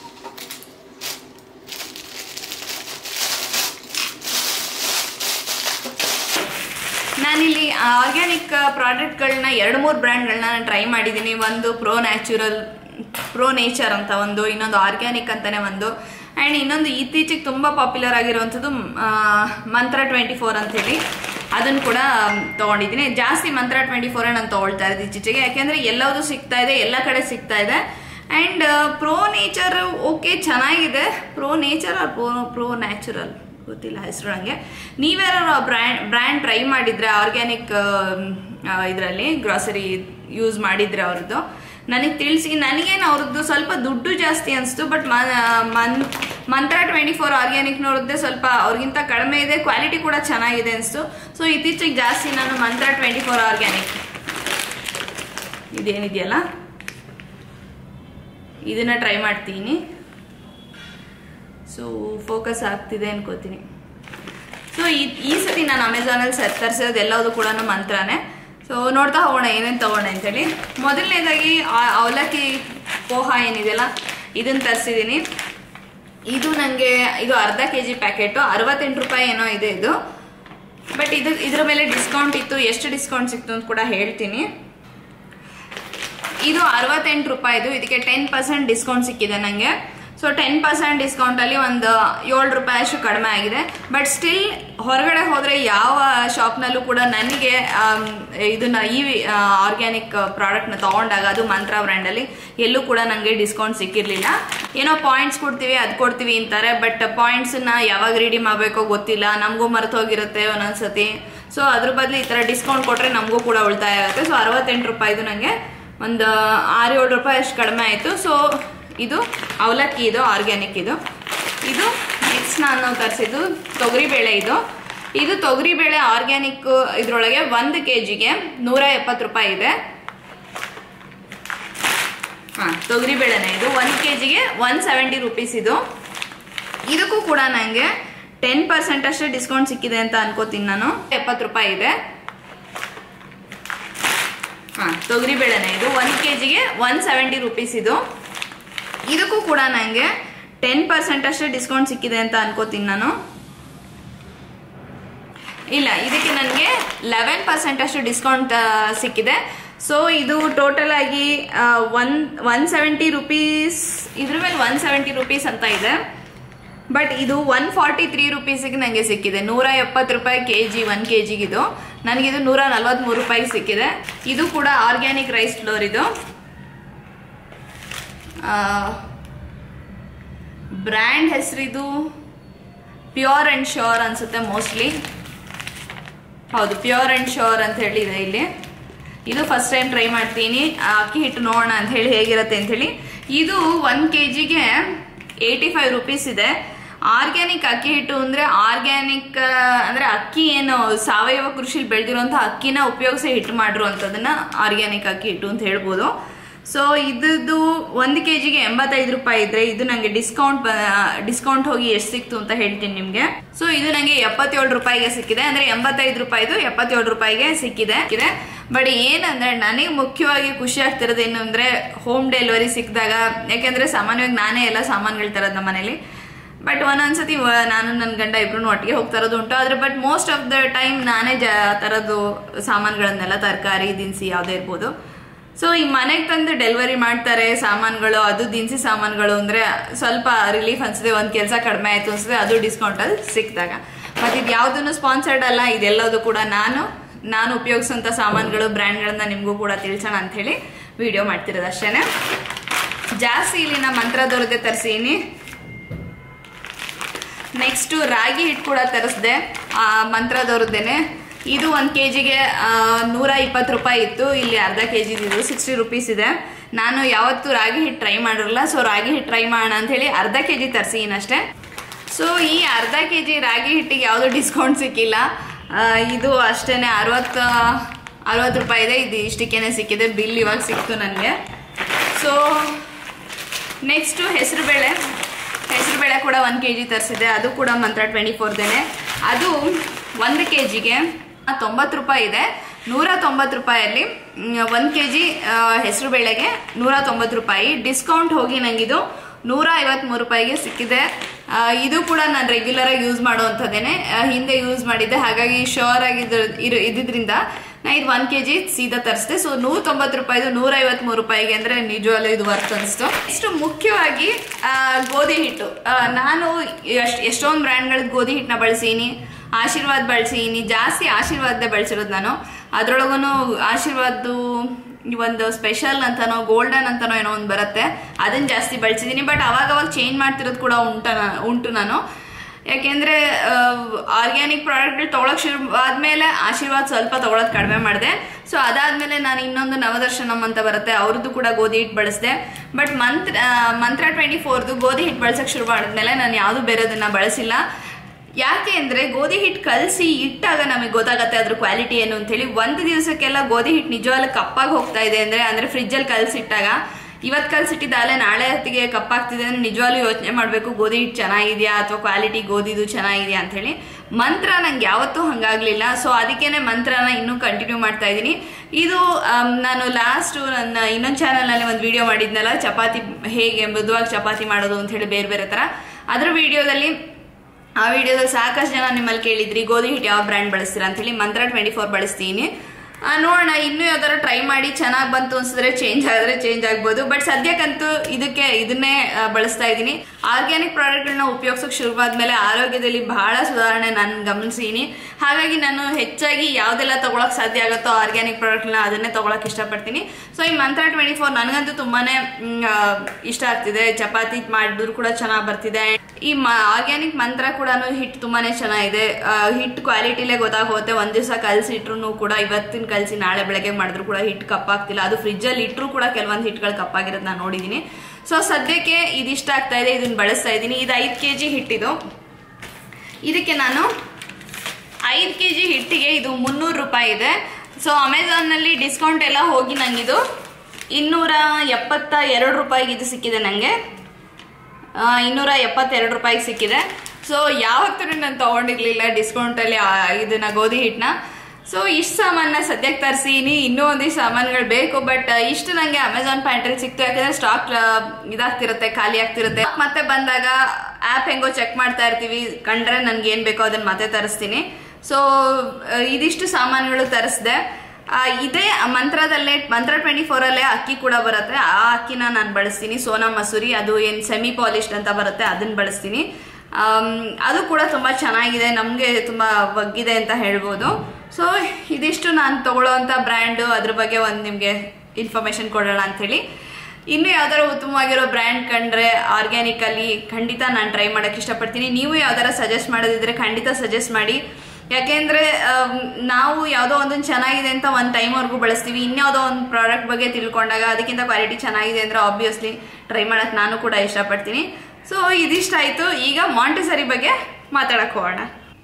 ನಾನಿಲ್ಲಿ ಆರ್ಗ್ಯಾನಿಕ್ ಪ್ರಾಡಕ್ಟ್ಗಳನ್ನ ಎರಡು ಮೂರು ಬ್ರ್ಯಾಂಡ್ಗಳನ್ನ ನಾನು ಟ್ರೈ ಮಾಡಿದ್ದೀನಿ ಒಂದು ಪ್ರೋ ನ್ಯಾಚುರಲ್ ಪ್ರೋ ನೇಚರ್ ಅಂತ ಒಂದು ಇನ್ನೊಂದು ಆರ್ಗ್ಯಾನಿಕ್ ಅಂತಾನೆ ಒಂದು ಆ್ಯಂಡ್ ಇನ್ನೊಂದು ಇತ್ತೀಚೆಗೆ ತುಂಬ ಪಾಪ್ಯುಲರ್ ಆಗಿರುವಂಥದ್ದು ಆ, ಮಂತ್ರ ಟ್ವೆಂಟಿ ಫೋರ್ ಅಂತೇಳಿ ಅದನ್ನು ಕೂಡ ತೊಗೊಂಡಿದ್ದೀನಿ ಜಾಸ್ತಿ ಮಂತ್ರ ಟ್ವೆಂಟಿ ಫೋರೇ ನಾನು ತೊಗೊಳ್ತಾ ಇರೋದು ಇತ್ತೀಚೆಗೆ ಯಾಕೆಂದರೆ ಎಲ್ಲವೂ ಸಿಗ್ತಾ ಇದೆ ಎಲ್ಲ ಕಡೆ ಸಿಗ್ತಾ ಇದೆ ಆ್ಯಂಡ್ ಪ್ರೋ ನೇಚರ್ ಓಕೆ ಚೆನ್ನಾಗಿದೆ Pro Nature or pro pro natural ಗೊತ್ತಿಲ್ಲ ಹೆಸರು ನನಗೆ ನೀವ್ಯಾರು ಬ್ರ್ಯಾಂಡ್ ಬ್ರ್ಯಾಂಡ್ ಟ್ರೈ ಮಾಡಿದ್ರೆ ಆರ್ಗ್ಯಾನಿಕ್ ಇದರಲ್ಲಿ ಗ್ರಾಸರಿ ಯೂಸ್ ಮಾಡಿದ್ರೆ ಅವ್ರದ್ದು ನನಗೆ ತಿಳಿಸಿ ನನಗೇನು ಅವ್ರದ್ದು ಸ್ವಲ್ಪ ದುಡ್ಡು ಜಾಸ್ತಿ ಅನಿಸ್ತು ಬಟ್ ಮಂತ್ರ ಟ್ವೆಂಟಿ ಫೋರ್ ಆರ್ಗ್ಯಾನಿಕ್ನವ್ರದ್ದೇ ಸ್ವಲ್ಪ ಅವ್ರಿಗಿಂತ ಕಡಿಮೆ ಇದೆ ಕ್ವಾಲಿಟಿ ಕೂಡ ಚೆನ್ನಾಗಿದೆ ಅನಿಸ್ತು ಸೊ ಇತ್ತೀಚೆಗೆ ಜಾಸ್ತಿ ನಾನು ಮಂತ್ರ ಟ್ವೆಂಟಿ ಫೋರ್ ಆರ್ಗ್ಯಾನಿಕ್ ಇದೇನಿದೆಯಲ್ಲ ಇದನ್ನ ಟ್ರೈ ಮಾಡ್ತೀನಿ ಸೊ ಫೋಕಸ್ ಆಗ್ತಿದೆ ಅನ್ಕೋತೀನಿ ಸೊ ಈ ಈ ಸತಿ ನಾನು ಅಮೆಝಾನಲ್ಲಿ ಸ ತರಿಸಿರೋದು ಎಲ್ಲವುದು ಕೂಡ ಮಂತ್ರನೇ ಸೊ ನೋಡ್ತಾ ಹೋಗೋಣ ಏನೇನು ತಗೋಣ ಅಂತೇಳಿ ಮೊದಲನೇದಾಗಿ ಆ- ಅವಲಕ್ಕಿ ಪೋಹ ಏನಿದೆಯಲ್ಲ ಇದನ್ನು ತರಿಸಿದ್ದೀನಿ ಇದು ನನಗೆ ಇದು ಅರ್ಧ ಕೆ ಜಿ ಪ್ಯಾಕೆಟು ಅರವತ್ತೆಂಟು ರೂಪಾಯಿ ಏನೋ ಇದೆ ಇದು ಬಟ್ ಇದು ಇದ್ರ ಮೇಲೆ ಡಿಸ್ಕೌಂಟ್ ಇತ್ತು ಎಷ್ಟು ಡಿಸ್ಕೌಂಟ್ ಸಿಕ್ತು ಅಂತ ಕೂಡ ಹೇಳ್ತೀನಿ ಇದು ಅರವತ್ತೆಂಟು ರೂಪಾಯಿದು ಇದಕ್ಕೆ ಟೆನ್ ಪರ್ಸೆಂಟ್ ಡಿಸ್ಕೌಂಟ್ ಸಿಕ್ಕಿದೆ ನನಗೆ ಸೊ ಟೆನ್ ಪರ್ಸೆಂಟ್ ಡಿಸ್ಕೌಂಟಲ್ಲಿ ಒಂದು ಏಳು ರೂಪಾಯಿ ಅಷ್ಟು ಕಡಿಮೆ ಆಗಿದೆ ಬಟ್ ಸ್ಟಿಲ್ ಹೊರಗಡೆ ಹೋದರೆ ಯಾವ ಶಾಪ್ನಲ್ಲೂ ಕೂಡ ನನಗೆ ಆಮ್, ಇದನ್ನ ಈ ಆರ್ಗ್ಯಾನಿಕ್ ಪ್ರಾಡಕ್ಟ್ನ ತೊಗೊಂಡಾಗ ಅದು ಮಂತ್ರ ಬ್ರ್ಯಾಂಡಲ್ಲಿ ಎಲ್ಲೂ ಕೂಡ ನನಗೆ ಡಿಸ್ಕೌಂಟ್ ಸಿಕ್ಕಿರಲಿಲ್ಲ ಏನೋ ಪಾಯಿಂಟ್ಸ್ ಕೊಡ್ತೀವಿ ಅದು ಕೊಡ್ತೀವಿ ಅಂತಾರೆ ಬಟ್ ಪಾಯಿಂಟ್ಸನ್ನ ಯಾವಾಗ ರಿಡೀಮ್ ಆಗಬೇಕೋ ಗೊತ್ತಿಲ್ಲ ನಮಗೂ ಮರೆತೋಗಿರುತ್ತೆ ಒಂದೊಂದ್ಸತಿ ಸೊ ಅದ್ರ ಬದಲು ಈ ಥರ ಡಿಸ್ಕೌಂಟ್ ಕೊಟ್ಟರೆ ನಮಗೂ ಕೂಡ ಉಳಿತಾಯ ಆಗುತ್ತೆ ಸೊ ಅರವತ್ತೆಂಟು ರೂಪಾಯಿದು ನನಗೆ ಒಂದು ಆರು ಏಳು ರೂಪಾಯಿ ಅಷ್ಟು ಕಡಿಮೆ ಆಯಿತು ಸೊ ಇದು ಅವಲಕ್ಕಿ ಇದು ಆರ್ಗ್ಯಾನಿಕ್ ಇದು ಇದು ನೆಕ್ಸ್ಟ್ ನಾನು ತರಿಸಿದ್ದು ತೊಗರಿಬೇಳೆ ಇದು ಇದು ತೊಗರಿಬೇಳೆ ಆರ್ಗ್ಯಾನಿಕ್ ಇದ್ರೊಳಗೆ ಒಂದು ಕೆ ಜಿಗೆ ನೂರ ಎಪ್ಪತ್ತು ರೂಪಾಯಿ ಇದೆ ಹಾಂ ತೊಗರಿಬೇಳೆನೇ ಇದು ಒಂದು ಕೆ ಜಿಗೆ ಒನ್ ಸೆವೆಂಟಿ ರುಪೀಸ್ ಇದು ಇದಕ್ಕೂ ಕೂಡ ನನಗೆ ಟೆನ್ ಪರ್ಸೆಂಟ್ ಅಷ್ಟೇ ಡಿಸ್ಕೌಂಟ್ ಸಿಕ್ಕಿದೆ ಅಂತ ಅನ್ಕೋತೀನಿ ನಾನು ಎಪ್ಪತ್ತು ರೂಪಾಯಿ ಇದೆ ಹಾಂ ತೊಗರಿಬೇಳೆನೇ ಇದು ಒಂದು ಕೆ ಜಿಗೆ ಒನ್ ಸೆವೆಂಟಿ ರುಪೀಸ್ ಇದು ಇದಕ್ಕೂ ಕೂಡ ನನಗೆ ಟೆನ್ ಪರ್ಸೆಂಟ್ ಅಷ್ಟೇ ಡಿಸ್ಕೌಂಟ್ ಸಿಕ್ಕಿದೆ ಅಂತ ಅನ್ಕೋತೀನಿ ನಾನು ಇಲ್ಲ ಇದಕ್ಕೆ ನನಗೆ ಲೆವೆನ್ ಪರ್ಸೆಂಟ್ ಅಷ್ಟು ಡಿಸ್ಕೌಂಟ್ ಸಿಕ್ಕಿದೆ ಸೊ ಇದು ಟೋಟಲ್ ಆಗಿ ಒನ್ ಒನ್ ಸೆವೆಂಟಿ ರುಪೀಸ್ ಇದ್ರ ಮೇಲೆ ಒನ್ ಸೆವೆಂಟಿ ರುಪೀಸ್ ಅಂತ ಇದೆ ಬಟ್ ಇದು ಒನ್ ಫಾರ್ಟಿ ತ್ರೀ ರುಪೀಸಿಗೆ ನನಗೆ ಸಿಕ್ಕಿದೆ ನೂರ ಎಪ್ಪತ್ತು ರೂಪಾಯಿ ಕೆ ಜಿ ಒನ್ ಕೆ ಜಿಗಿದು ನನಗಿದು ನೂರ ನಲ್ವತ್ತ್ಮೂರು ರೂಪಾಯಿಗೆ ಸಿಕ್ಕಿದೆ ಇದು ಕೂಡ ಆರ್ಗ್ಯಾನಿಕ್ ರೈಸ್ ಫ್ಲೋರ್ ಇದು ಬ್ರ್ಯಾಂಡ್ ಹೆಸರಿದು ಪ್ಯೂರ್ ಆ್ಯಂಡ್ ಶ್ಯೂರ್ ಅನ್ಸುತ್ತೆ ಮೋಸ್ಟ್ಲಿ ಹೌದು ಪ್ಯೂರ್ ಆ್ಯಂಡ್ ಶ್ಯೂರ್ ಅಂತ ಹೇಳಿದೆ ಇಲ್ಲಿ ಇದು ಫಸ್ಟ್ ಟೈಮ್ ಟ್ರೈ ಮಾಡ್ತೀನಿ ಆ ಅಕ್ಕಿ ಹಿಟ್ಟು ನೋಡೋಣ ಅಂತ ಹೇಳಿ ಹೇಗಿರುತ್ತೆ ಅಂತ ಹೇಳಿ ಇದು ಒನ್ ಕೆ ಜಿಗೆ ಏಯ್ಟಿ ಫೈವ್ ರುಪೀಸ್ ಇದೆ ಆರ್ಗ್ಯಾನಿಕ್ ಅಕ್ಕಿ ಹಿಟ್ಟು ಅಂದರೆ ಆರ್ಗ್ಯಾನಿಕ್ ಅಂದರೆ ಅಕ್ಕಿ ಏನು ಸಾವಯವ ಕೃಷಿಲಿ ಬೆಳೆದಿರುವಂಥ ಅಕ್ಕಿನ ಉಪಯೋಗಿಸಿ ಹಿಟ್ಟು ಮಾಡಿರುವಂಥದ್ದನ್ನ ಆರ್ಗ್ಯಾನಿಕ್ ಅಕ್ಕಿ ಹಿಟ್ಟು ಅಂತ ಹೇಳ್ಬೋದು ಸೊ ಇದ್ದು ಒಂದು ಕೆ ಜಿಗೆ ಎಂಬತ್ತೈದು ರೂಪಾಯಿ ಇದ್ರೆ ಇದು ನನಗೆ ಡಿಸ್ಕೌಂಟ್ ಡಿಸ್ಕೌಂಟ್ ಹೋಗಿ ಎಷ್ಟು ಸಿಕ್ತು ಅಂತ ಹೇಳ್ತೀನಿ ನಿಮಗೆ ಸೊ ಇದು ನನಗೆ ಎಪ್ಪತ್ತೇಳು ರೂಪಾಯಿಗೆ ಸಿಕ್ಕಿದೆ ಅಂದ್ರೆ ಎಂಬತ್ತೈದು ರೂಪಾಯಿದು ಎಪ್ಪತ್ತೇಳು ರೂಪಾಯಿಗೆ ಸಿಕ್ಕಿದೆ ಇದೆ ಬಟ್ ಏನಂದ್ರೆ ನನಗೆ ಮುಖ್ಯವಾಗಿ ಖುಷಿ ಆಗ್ತಿರೋದು ಏನು ಅಂದ್ರೆ ಹೋಮ್ ಡೆಲಿವರಿ ಸಿಕ್ಕಿದಾಗ ಯಾಕೆಂದ್ರೆ ಸಾಮಾನ್ಯವಾಗಿ ನಾನೇ ಎಲ್ಲ ಸಾಮಾನುಗಳು ತರೋದು ನಮ್ಮ ಮನೇಲಿ ಬಟ್ ಒಂದೊಂದ್ಸತಿ ವ- ನಾನು ನನ್ನ ಗಂಡ ಇಬ್ರು ಒಟ್ಟಿಗೆ ಹೋಗ್ತಾ ಇರೋದು ಉಂಟು ಆದ್ರೆ but most of the time ನಾನೇ ಜ ತರೋದು ಸಾಮಾನುಗಳನ್ನೆಲ್ಲ ತರಕಾರಿ ದಿನಸಿ ಯಾವುದೇ ಇರ್ಬೋದು ಸೊ ಈ ಮನೆಗೆ ತಂದು ಡೆಲಿವರಿ ಮಾಡ್ತಾರೆ ಸಾಮಾನುಗಳು ಅದು ದಿನಸಿ ಸಾಮಾನುಗಳು ಅಂದ್ರೆ ಸ್ವಲ್ಪ ರಿಲೀಫ್ ಅನ್ಸುತ್ತೆ ಒಂದು ಕೆಲಸ ಕಡಿಮೆ ಆಯ್ತು ಅನ್ಸುತ್ತೆ ಅದು ಡಿಸ್ಕೌಂಟ್ ಅಲ್ಲಿ ಸಿಕ್ಕಿದಾಗ ಮತ್ತೆ ಇದು ಯಾವುದನ್ನು ಸ್ಪಾನ್ಸರ್ಡ್ ಅಲ್ಲ ಇದೆಲ್ಲದು ಕೂಡ ನಾನು ನಾನು ಉಪಯೋಗಿಸುವಂಥ ಸಾಮಾನುಗಳು ಬ್ರ್ಯಾಂಡ್ಗಳನ್ನ ನಿಮಗೂ ಕೂಡ ತಿಳಿಸೋಣ ಅಂತ ಹೇಳಿ ವಿಡಿಯೋ ಮಾಡ್ತಿರೋದು ಅಷ್ಟೇನೆ ಜಾಸ್ತಿ ಇಲ್ಲಿ ನಾ ಮಂತ್ರದವ್ರದ್ದೇ ತರಿಸೀನಿ ನೆಕ್ಸ್ಟು ರಾಗಿ ಹಿಟ್ಟು ಕೂಡ ತರಿಸ್ದೆ ಆ ಮಂತ್ರದವ್ರದ್ದೇನೆ ಇದು ಒಂದು ಕೆ ಜಿಗೆ ನೂರ ಇಪ್ಪತ್ತು ರೂಪಾಯಿ ಇತ್ತು ಇಲ್ಲಿ ಅರ್ಧ ಕೆ ಜಿದು ಸಿಕ್ಸ್ಟಿ ರುಪೀಸ್ ಇದೆ ನಾನು ಯಾವತ್ತೂ ರಾಗಿ ಹಿಟ್ಟು ಟ್ರೈ ಮಾಡಿರಲ್ಲ ಸೊ ರಾಗಿ ಹಿಟ್ಟು ಟ್ರೈ ಮಾಡೋಣ ಅಂತ ಹೇಳಿ ಅರ್ಧ ಕೆ ಜಿ ತರಿಸಿನಷ್ಟೇ ಸೊ ಈ ಅರ್ಧ ಕೆ ಜಿ ರಾಗಿ ಹಿಟ್ಟಿಗೆ ಯಾವುದೂ ಡಿಸ್ಕೌಂಟ್ ಸಿಕ್ಕಿಲ್ಲ ಆ, ಇದು ಅಷ್ಟೇ ಅರವತ್ತು ಅರವತ್ತು ರೂಪಾಯಿ ಇದೆ ಇದು ಇಷ್ಟಕ್ಕೇನೆ ಸಿಕ್ಕಿದೆ ಬಿಲ್ ಇವಾಗ ಸಿಕ್ತು ನನಗೆ ಸೊ ನೆಕ್ಸ್ಟು ಹೆಸರುಬೇಳೆ ಹೆಸರುಬೇಳೆ ಕೂಡ ಒಂದು ಕೆ ಜಿ ತರಿಸಿದೆ ಅದು ಕೂಡ ಮಂತ್ರ ಟ್ವೆಂಟಿ ಫೋರ್ದೇನೆ ಅದು ಒಂದು ಕೆ ಜಿಗೆ ತೊಂಬತ್ತು ರೂಪಾಯಿ ಇದೆ ನೂರ ತೊಂಬತ್ತು ರೂಪಾಯಲ್ಲಿ ಒಂದು ಕೆ ಜಿ ಹೆಸರುಬೇಳೆಗೆ ನೂರ ತೊಂಬತ್ತು ರೂಪಾಯಿ ಡಿಸ್ಕೌಂಟ್ ಹೋಗಿ ನನಗಿದು ನೂರ ಐವತ್ತ್ಮೂರು ರೂಪಾಯಿಗೆ ಸಿಕ್ಕಿದೆ ಆ, ಇದು ಕೂಡ ನಾನು ರೆಗ್ಯುಲರ್ ಆಗಿ ಯೂಸ್ ಮಾಡುವಂಥದ್ದೇನೆ ಆ, ಹಿಂದೆ ಯೂಸ್ ಮಾಡಿದ್ದೆ ಹಾಗಾಗಿ ಶೋರ್ ಆಗಿದ್ದು ಇರು ಇದ್ದಿದ್ರಿಂದ ನಾ ಇದು ಒನ್ ಕೆ ಜಿ ಸೀದಾ ತರಿಸಿದೆ ಸೊ ನೂರ ತೊಂಬತ್ತು ರೂಪಾಯಿದು ನೂರ ಐವತ್ಮೂರು ರೂಪಾಯಿಗೆ ಅಂದರೆ ನಿಜವಲ್ಲೂ ಇದು ವರ್ತ್ ಅನಿಸ್ತು ಇಷ್ಟು ಮುಖ್ಯವಾಗಿ ಆ, ಗೋಧಿ ಹಿಟ್ಟು ಆ, ನಾನು ಎಷ್ಟ್ ಎಷ್ಟೊಂದು ಬ್ರ್ಯಾಂಡ್ಗಳದ್ದು ಗೋಧಿ ಹಿಟ್ಟನ್ನ ಬಳಸೀನಿ ಆಶೀರ್ವಾದ್ ಬಳಸೀನಿ ಜಾಸ್ತಿ ಆಶೀರ್ವಾದ್ದೇ ಬಳಸಿರೋದು ನಾನು ಅದ್ರೊಳಗೂ ಆಶೀರ್ವಾದ್ದು ಈ ಒಂದು ಸ್ಪೆಷಲ್ ಅಂತನೋ ಗೋಲ್ಡನ್ ಅಂತನೋ ಏನೋ ಒಂದು ಬರುತ್ತೆ ಅದನ್ನ ಜಾಸ್ತಿ ಬಳಸಿದ್ದೀನಿ ಬಟ್ ಅವಾಗ ಅವಾಗ ಚೇಂಜ್ ಮಾಡ್ತಿರೋದು ಕೂಡ ಉಂಟ ಉಂಟು ನಾನು ಯಾಕೆಂದ್ರೆ ಆರ್ಗ್ಯಾನಿಕ್ ಪ್ರಾಡಕ್ಟ್ಗಳು ತೊಗೊಳಕ್ ಶುರು ಆದ್ಮೇಲೆ ಆಶೀರ್ವಾದ್ ಸ್ವಲ್ಪ ತೊಗೊಳೋದು ಕಡಿಮೆ ಮಾಡಿದೆ ಸೊ ಅದಾದ್ಮೇಲೆ ನಾನು ಇನ್ನೊಂದು ನವದರ್ಶನಂ ಅಂತ ಬರುತ್ತೆ ಅವ್ರದ್ದು ಕೂಡ ಗೋಧಿ ಹಿಟ್ಟು ಬಳಸಿದೆ ಬಟ್ ಮಂತ್ರ ಆ, ಮಂತ್ರ ಟ್ವೆಂಟಿ ಫೋರ್ದು ಗೋಧಿ ಹಿಟ್ಟು ಬಳಸಕ್ ಶುರು ಮಾಡಿದ್ಮೇಲೆ ನಾನು ಯಾವುದು ಬೇರೆದನ್ನ ಬಳಸಿಲ್ಲ ಯಾಕೆ ಅಂದ್ರೆ ಗೋಧಿ ಹಿಟ್ಟು ಕಲಸಿ ಇಟ್ಟಾಗ ನಮಗೆ ಗೊತ್ತಾಗತ್ತೆ ಅದ್ರ ಕ್ವಾಲಿಟಿ ಏನು ಅಂತ ಹೇಳಿ ಒಂದು ದಿವಸಕ್ಕೆಲ್ಲ ಗೋಧಿ ಹಿಟ್ಟು ನಿಜವಾಗ್ಲೂ ಕಪ್ಪಾಗಿ ಹೋಗ್ತಾ ಇದೆ ಅಂದ್ರೆ ಅಂದ್ರೆ ಫ್ರಿಜ್ಜಲ್ಲಿ ಕಲಸಿಟ್ಟಾಗ ಇವತ್ತು ಕಲಸಿಟ್ಟಿದ್ದಾಲೆ ನಾಳೆ ಹೊತ್ತಿಗೆ ಕಪ್ಪಾಗ್ತಿದೆ ಅಂದ್ರೆ ನಿಜವಾಗ್ಲೂ ಯೋಚನೆ ಮಾಡಬೇಕು ಗೋಧಿ ಹಿಟ್ಟು ಚೆನ್ನಾಗಿದೆಯಾ ಅಥವಾ ಕ್ವಾಲಿಟಿ ಗೋಧಿದು ಚೆನ್ನಾಗಿದೆಯಾ ಅಂತ ಹೇಳಿ ಮಂತ್ರ ನಂಗೆ ಯಾವತ್ತೂ ಹಂಗಾಗ್ಲಿಲ್ಲ ಸೊ ಅದಕ್ಕೇನೆ ಮಂತ್ರನ ಇನ್ನೂ ಕಂಟಿನ್ಯೂ ಮಾಡ್ತಾ ಇದ್ದೀನಿ ಇದು ಆಮ್, ನಾನು ಲಾಸ್ಟ್ ನನ್ನ ಇನ್ನೊಂದು ಚಾನಲ್ನಲ್ಲಿ ಒಂದು ವಿಡಿಯೋ ಮಾಡಿದ್ನಲ್ಲ ಚಪಾತಿ ಹೇಗೆ ಮೃದುವಾಗಿ ಚಪಾತಿ ಮಾಡೋದು ಅಂತ ಹೇಳಿ ಬೇರೆ ಬೇರೆ ಥರ ಅದ್ರ ವಿಡಿಯೋದಲ್ಲಿ ಆ ವಿಡಿಯೋದಲ್ಲಿ ಸಾಕಷ್ಟು ಜನ ನಿಮ್ಮಲ್ಲಿ ಕೇಳಿದ್ರಿ ಗೋಧಿ ಹಿಟ್ಟು ಯಾವ ಬ್ರ್ಯಾಂಡ್ ಬಳಸ್ತೀರಾ ಅಂತ ಹೇಳಿ ಮಂತ್ರ ಟ್ವೆಂಟಿ ಫೋರ್ ಬಳಸ್ತೀನಿ ಆ, ನೋಡೋಣ ಇನ್ನೂ ಯಾವ್ದಾರ ಟ್ರೈ ಮಾಡಿ ಚೆನ್ನಾಗಿ ಬಂತು ಅನ್ಸಿದ್ರೆ ಚೇಂಜ್ ಆಗಿದ್ರೆ ಚೇಂಜ್ ಆಗ್ಬೋದು ಬಟ್ ಸದ್ಯಕ್ಕಂತೂ ಇದಕ್ಕೆ ಇದನ್ನೇ ಆ, ಬಳಸ್ತಾ ಇದ್ದೀನಿ ಆರ್ಗ್ಯಾನಿಕ್ ಪ್ರಾಡಕ್ಟ್ಗಳನ್ನ ಉಪಯೋಗಿಸೋಕೆ ಶುರುವಾದ್ಮೇಲೆ ಆರೋಗ್ಯದಲ್ಲಿ ಬಹಳ ಸುಧಾರಣೆ ನಾನು ಗಮನಿಸಿದ್ದೀನಿ ಹಾಗಾಗಿ ನಾನು ಹೆಚ್ಚಾಗಿ ಯಾವ್ದೆಲ್ಲ ತಗೊಳಕ್ ಸಾಧ್ಯ ಆಗುತ್ತೋ ಆರ್ಗ್ಯಾನಿಕ್ ಪ್ರಾಡಕ್ಟ್ನ ಅದನ್ನೇ ತಗೊಳಕ್ ಇಷ್ಟಪಡ್ತೀನಿ ಸೊ ಈ ಮಂತ್ರ ಟ್ವೆಂಟಿ ಫೋರ್ ನನಗಂತೂ ತುಂಬಾನೇ ಮ್, ಆ, ಇಷ್ಟ ಆಗ್ತಿದೆ ಚಪಾತಿ ಮಾಡಿದ್ರು ಕೂಡ ಚೆನ್ನಾಗಿ ಬರ್ತಿದೆ ಈ ಆರ್ಗ್ಯಾನಿಕ್ ಮಂತ್ರ ಕೂಡ ಹಿಟ್ ತುಂಬಾನೇ ಚೆನ್ನಾಗಿದೆ ಆ, ಹಿಟ್ ಕ್ವಾಲಿಟಿಲೇ ಗೊತ್ತಾಗೋಗುತ್ತೆ ಒಂದ್ ದಿವಸ ಕಲಸಿ ಇಟ್ರು ಕೂಡ ಇವತ್ತಿನ ಕಲಸಿ ನಾಳೆ ಬೆಳಗ್ಗೆ ಮಾಡಿದ್ರು ಕೂಡ ಹಿಟ್ ಕಪ್ಪಾಗ್ತಿಲ್ಲ ಅದು ಫ್ರಿಜ್ಜಲ್ಲಿ ಇಟ್ಟರು ಕೂಡ ಕೆಲವೊಂದು ಹಿಟ್ಗಳು ಕಪ್ಪಾಗಿರೋದು ನಾನು ನೋಡಿದ್ದೀನಿ ಸೊ ಸದ್ಯಕ್ಕೆ ಇದಿಷ್ಟ ಆಗ್ತಾ ಇದೆ ಇದನ್ನ ಬಳಸ್ತಾ ಇದ್ದೀನಿ ಇದು ಐದು ಕೆ ಜಿ ಹಿಟ್ಟಿದು ಇದಕ್ಕೆ ನಾನು ಐದು ಕೆ ಜಿ ಹಿಟ್ಟಿಗೆ ಇದು ಮುನ್ನೂರು ರೂಪಾಯಿ ಇದೆ ಸೊ ಅಮೆಝಾನ್ನಲ್ಲಿ ಡಿಸ್ಕೌಂಟ್ ಎಲ್ಲ ಹೋಗಿ ನಂಗಿದು ಇನ್ನೂರ ಎಪ್ಪತ್ತ ಎರಡು ರೂಪಾಯಿಗೆ ಇದು ಸಿಕ್ಕಿದೆ ನನಗೆ ಇನ್ನೂರ ಎಪ್ಪತ್ತೆರಡು ರೂಪಾಯಿಗೆ ಸಿಕ್ಕಿದೆ ಸೊ ಯಾವತ್ತೂ ನಾನು ತೊಗೊಂಡಿರ್ಲಿಲ್ಲ ಡಿಸ್ಕೌಂಟಲ್ಲಿ ಇದನ್ನ ಗೋಧಿ ಹಿಟ್ಟನ್ನ ಸೊ ಇಷ್ಟು ಸಾಮಾನ ಸದ್ಯಕ್ಕೆ ತರಿಸೀನಿ ಇನ್ನೂ ಒಂದಿಷ್ಟು ಸಾಮಾನುಗಳು ಬೇಕು ಬಟ್ ಇಷ್ಟು ನನಗೆ ಅಮೆಝಾನ್ ಪ್ಯಾಂಟ್ರಿ ಸಿಕ್ತು ಯಾಕಂದ್ರೆ ಸ್ಟಾಕ್ ಇದಾಗ್ತಿರುತ್ತೆ ಖಾಲಿ ಆಗ್ತಿರುತ್ತೆ ಮತ್ತೆ ಬಂದಾಗ ಆ್ಯಪ್ ಹೆಂಗೋ ಚೆಕ್ ಮಾಡ್ತಾ ಇರ್ತೀವಿ ಕಂಡ್ರೆ ನನ್ಗೆ ಏನು ಬೇಕೋ ಅದನ್ನ ಮತ್ತೆ ತರಿಸ್ತೀನಿ ಸೊ ಇದಿಷ್ಟು ಸಾಮಾನುಗಳು ತರಿಸ್ದೆ ಆ, ಇದೇ ಮಂತ್ರದಲ್ಲೇ ಮಂತ್ರ ಟ್ವೆಂಟಿ ಫೋರಲ್ಲೇ ಅಕ್ಕಿ ಕೂಡ ಬರುತ್ತೆ ಆ ಅಕ್ಕಿನ ನಾನು ಬಳಸ್ತೀನಿ ಸೋನಾ ಮಸೂರಿ ಅದು ಏನು ಸೆಮಿ ಪಾಲಿಶ್ಡ್ ಅಂತ ಬರುತ್ತೆ ಅದನ್ನ ಬಳಸ್ತೀನಿ ಆಮ್, ಅದು ಕೂಡ ತುಂಬ ಚೆನ್ನಾಗಿದೆ ನಮಗೆ ತುಂಬ ಬಗ್ಗಿದೆ ಅಂತ ಹೇಳ್ಬೋದು ಸೊ ಇದಿಷ್ಟು ನಾನು ತಗೊಳ್ಳೋವಂಥ ಬ್ರ್ಯಾಂಡು ಅದ್ರ ಬಗ್ಗೆ ಒಂದು ನಿಮಗೆ ಇನ್ಫಾರ್ಮೇಶನ್ ಕೊಡೋಣ ಅಂಥೇಳಿ ಇನ್ನು ಯಾವ್ದಾರ ಉತ್ತಮವಾಗಿರೋ ಬ್ರ್ಯಾಂಡ್ ಕಂಡ್ರೆ ಆರ್ಗ್ಯಾನಿಕಲ್ಲಿ ಖಂಡಿತ ನಾನು ಟ್ರೈ ಮಾಡೋಕ್ಕೆ ಇಷ್ಟಪಡ್ತೀನಿ ನೀವು ಯಾವ್ದಾರ ಸಜೆಸ್ಟ್ ಮಾಡೋದಿದ್ರೆ ಖಂಡಿತ ಸಜೆಸ್ಟ್ ಮಾಡಿ ಯಾಕೆಂದ್ರೆ ಆಮ್, ನಾವು ಯಾವುದೋ ಒಂದೊಂದು ಚೆನ್ನಾಗಿದೆ ಅಂತ ಒಂದು ಟೈಮ್ವರೆಗೂ ಬಳಸ್ತೀವಿ ಇನ್ಯಾವುದೋ ಒಂದು ಪ್ರಾಡಕ್ಟ್ ಬಗ್ಗೆ ತಿಳ್ಕೊಂಡಾಗ ಅದಕ್ಕಿಂತ ಕ್ವಾಲಿಟಿ ಚೆನ್ನಾಗಿದೆ ಅಂದ್ರೆ ಆಬ್ವಿಯಸ್ಲಿ ಟ್ರೈ ಮಾಡಕ್ಕೆ ನಾನು ಕೂಡ ಇಷ್ಟಪಡ್ತೀನಿ ಸೊ ಇದಿಷ್ಟಾಯಿತು ಈಗ ಮಾಂಟಿಸರಿ ಬಗ್ಗೆ ಮಾತಾಡಕ್ಕೆ ಹೋಗೋಣ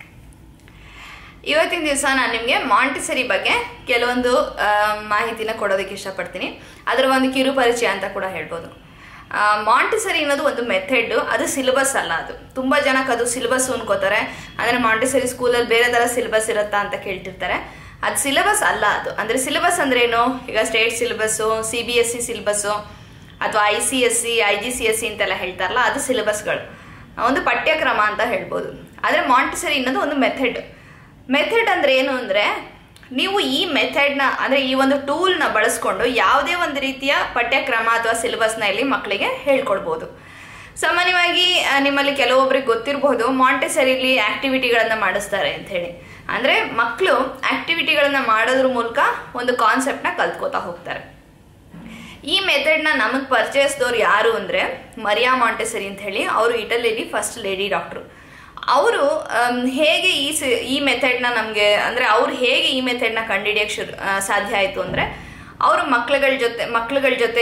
ಇವತ್ತಿನ ದಿವಸ ನಾನು ನಿಮಗೆ ಮಾಂಟಿಸರಿ ಬಗ್ಗೆ ಕೆಲವೊಂದು ಆ, ಮಾಹಿತಿನ ಕೊಡೋದಕ್ಕೆ ಇಷ್ಟಪಡ್ತೀನಿ ಅದರ ಒಂದು ಕಿರು ಪರಿಚಯ ಅಂತ ಕೂಡ ಹೇಳ್ಬೋದು ಮಾಂಟಿಸರಿ ಅನ್ನೋದು ಒಂದು ಮೆಥಡ್ ಅದು ಸಿಲೆಬಸ್ ಅಲ್ಲ ಅದು ತುಂಬ ಜನಕ್ಕೆ ಅದು ಸಿಲೆಬಸ್ ಅನ್ಕೋತಾರೆ ಅಂದರೆ ಮಾಂಟಿಸರಿ ಸ್ಕೂಲಲ್ಲಿ ಬೇರೆ ಥರ ಸಿಲೆಬಸ್ ಇರುತ್ತಾ ಅಂತ ಕೇಳ್ತಿರ್ತಾರೆ ಅದು ಸಿಲೆಬಸ್ ಅಲ್ಲ ಅದು ಅಂದರೆ ಸಿಲೆಬಸ್ ಅಂದ್ರೆ ಏನು ಈಗ state syllabus C B S C syllabus ಅಥವಾ I C S C I G C S C ಅಂತೆಲ್ಲ ಹೇಳ್ತಾರಲ್ಲ ಅದು ಸಿಲೆಬಸ್ಗಳು ಒಂದು ಪಠ್ಯಕ್ರಮ ಅಂತ ಹೇಳ್ಬೋದು ಆದರೆ ಮಾಂಟಿಸರಿ ಅನ್ನೋದು ಒಂದು ಮೆಥಡ್ ಮೆಥಡ್ ಅಂದ್ರೆ ಏನು ಅಂದರೆ ನೀವು ಈ ಮೆಥಡ್ನ ಅಂದರೆ ಈ ಒಂದು ಟೂಲ್ನ ಬಳಸ್ಕೊಂಡು ಯಾವುದೇ ಒಂದು ರೀತಿಯ ಪಠ್ಯಕ್ರಮ ಅಥವಾ ಸಿಲೆಬಸ್ನ ಇಲ್ಲಿ ಮಕ್ಕಳಿಗೆ ಹೇಳ್ಕೊಡ್ಬೋದು ಸಾಮಾನ್ಯವಾಗಿ ಆ, ನಿಮ್ಮಲ್ಲಿ ಕೆಲವೊಬ್ರಿಗೆ ಗೊತ್ತಿರಬಹುದು ಮಾಂಟೆಸರಿಲಿ ಆಕ್ಟಿವಿಟಿಗಳನ್ನು ಮಾಡಿಸ್ತಾರೆ ಅಂತ ಹೇಳಿ ಅಂದರೆ ಮಕ್ಕಳು ಆಕ್ಟಿವಿಟಿಗಳನ್ನು ಮಾಡೋದ್ರ ಮೂಲಕ ಒಂದು ಕಾನ್ಸೆಪ್ಟ್ನ ಕಲ್ತ್ಕೋತಾ ಹೋಗ್ತಾರೆ ಈ ಮೆಥಡ್ನ ನಮಗೆ ಪರಿಚಯಿಸಿದವ್ರು ಯಾರು ಅಂದರೆ ಮರಿಯಾ ಮಾಂಟೆಸರಿ ಅಂತ ಹೇಳಿ ಅವರು ಇಟಲಿಲಿ ಫಸ್ಟ್ ಲೇಡಿ ಡಾಕ್ಟ್ರು ಅವರು ಹೇಗೆ ಈ ಸಿ ಈ ಮೆಥಡ್ನ ನಮಗೆ ಅಂದರೆ ಅವ್ರು ಹೇಗೆ ಈ ಮೆಥಡ್ನ ಕಂಡುಹಿಡಿಯೋಕ್ಕೆ ಶುರು ಆ, ಸಾಧ್ಯ ಆಯಿತು ಅಂದರೆ ಅವರು ಮಕ್ಳುಗಳ ಜೊತೆ ಮಕ್ಳುಗಳ ಜೊತೆ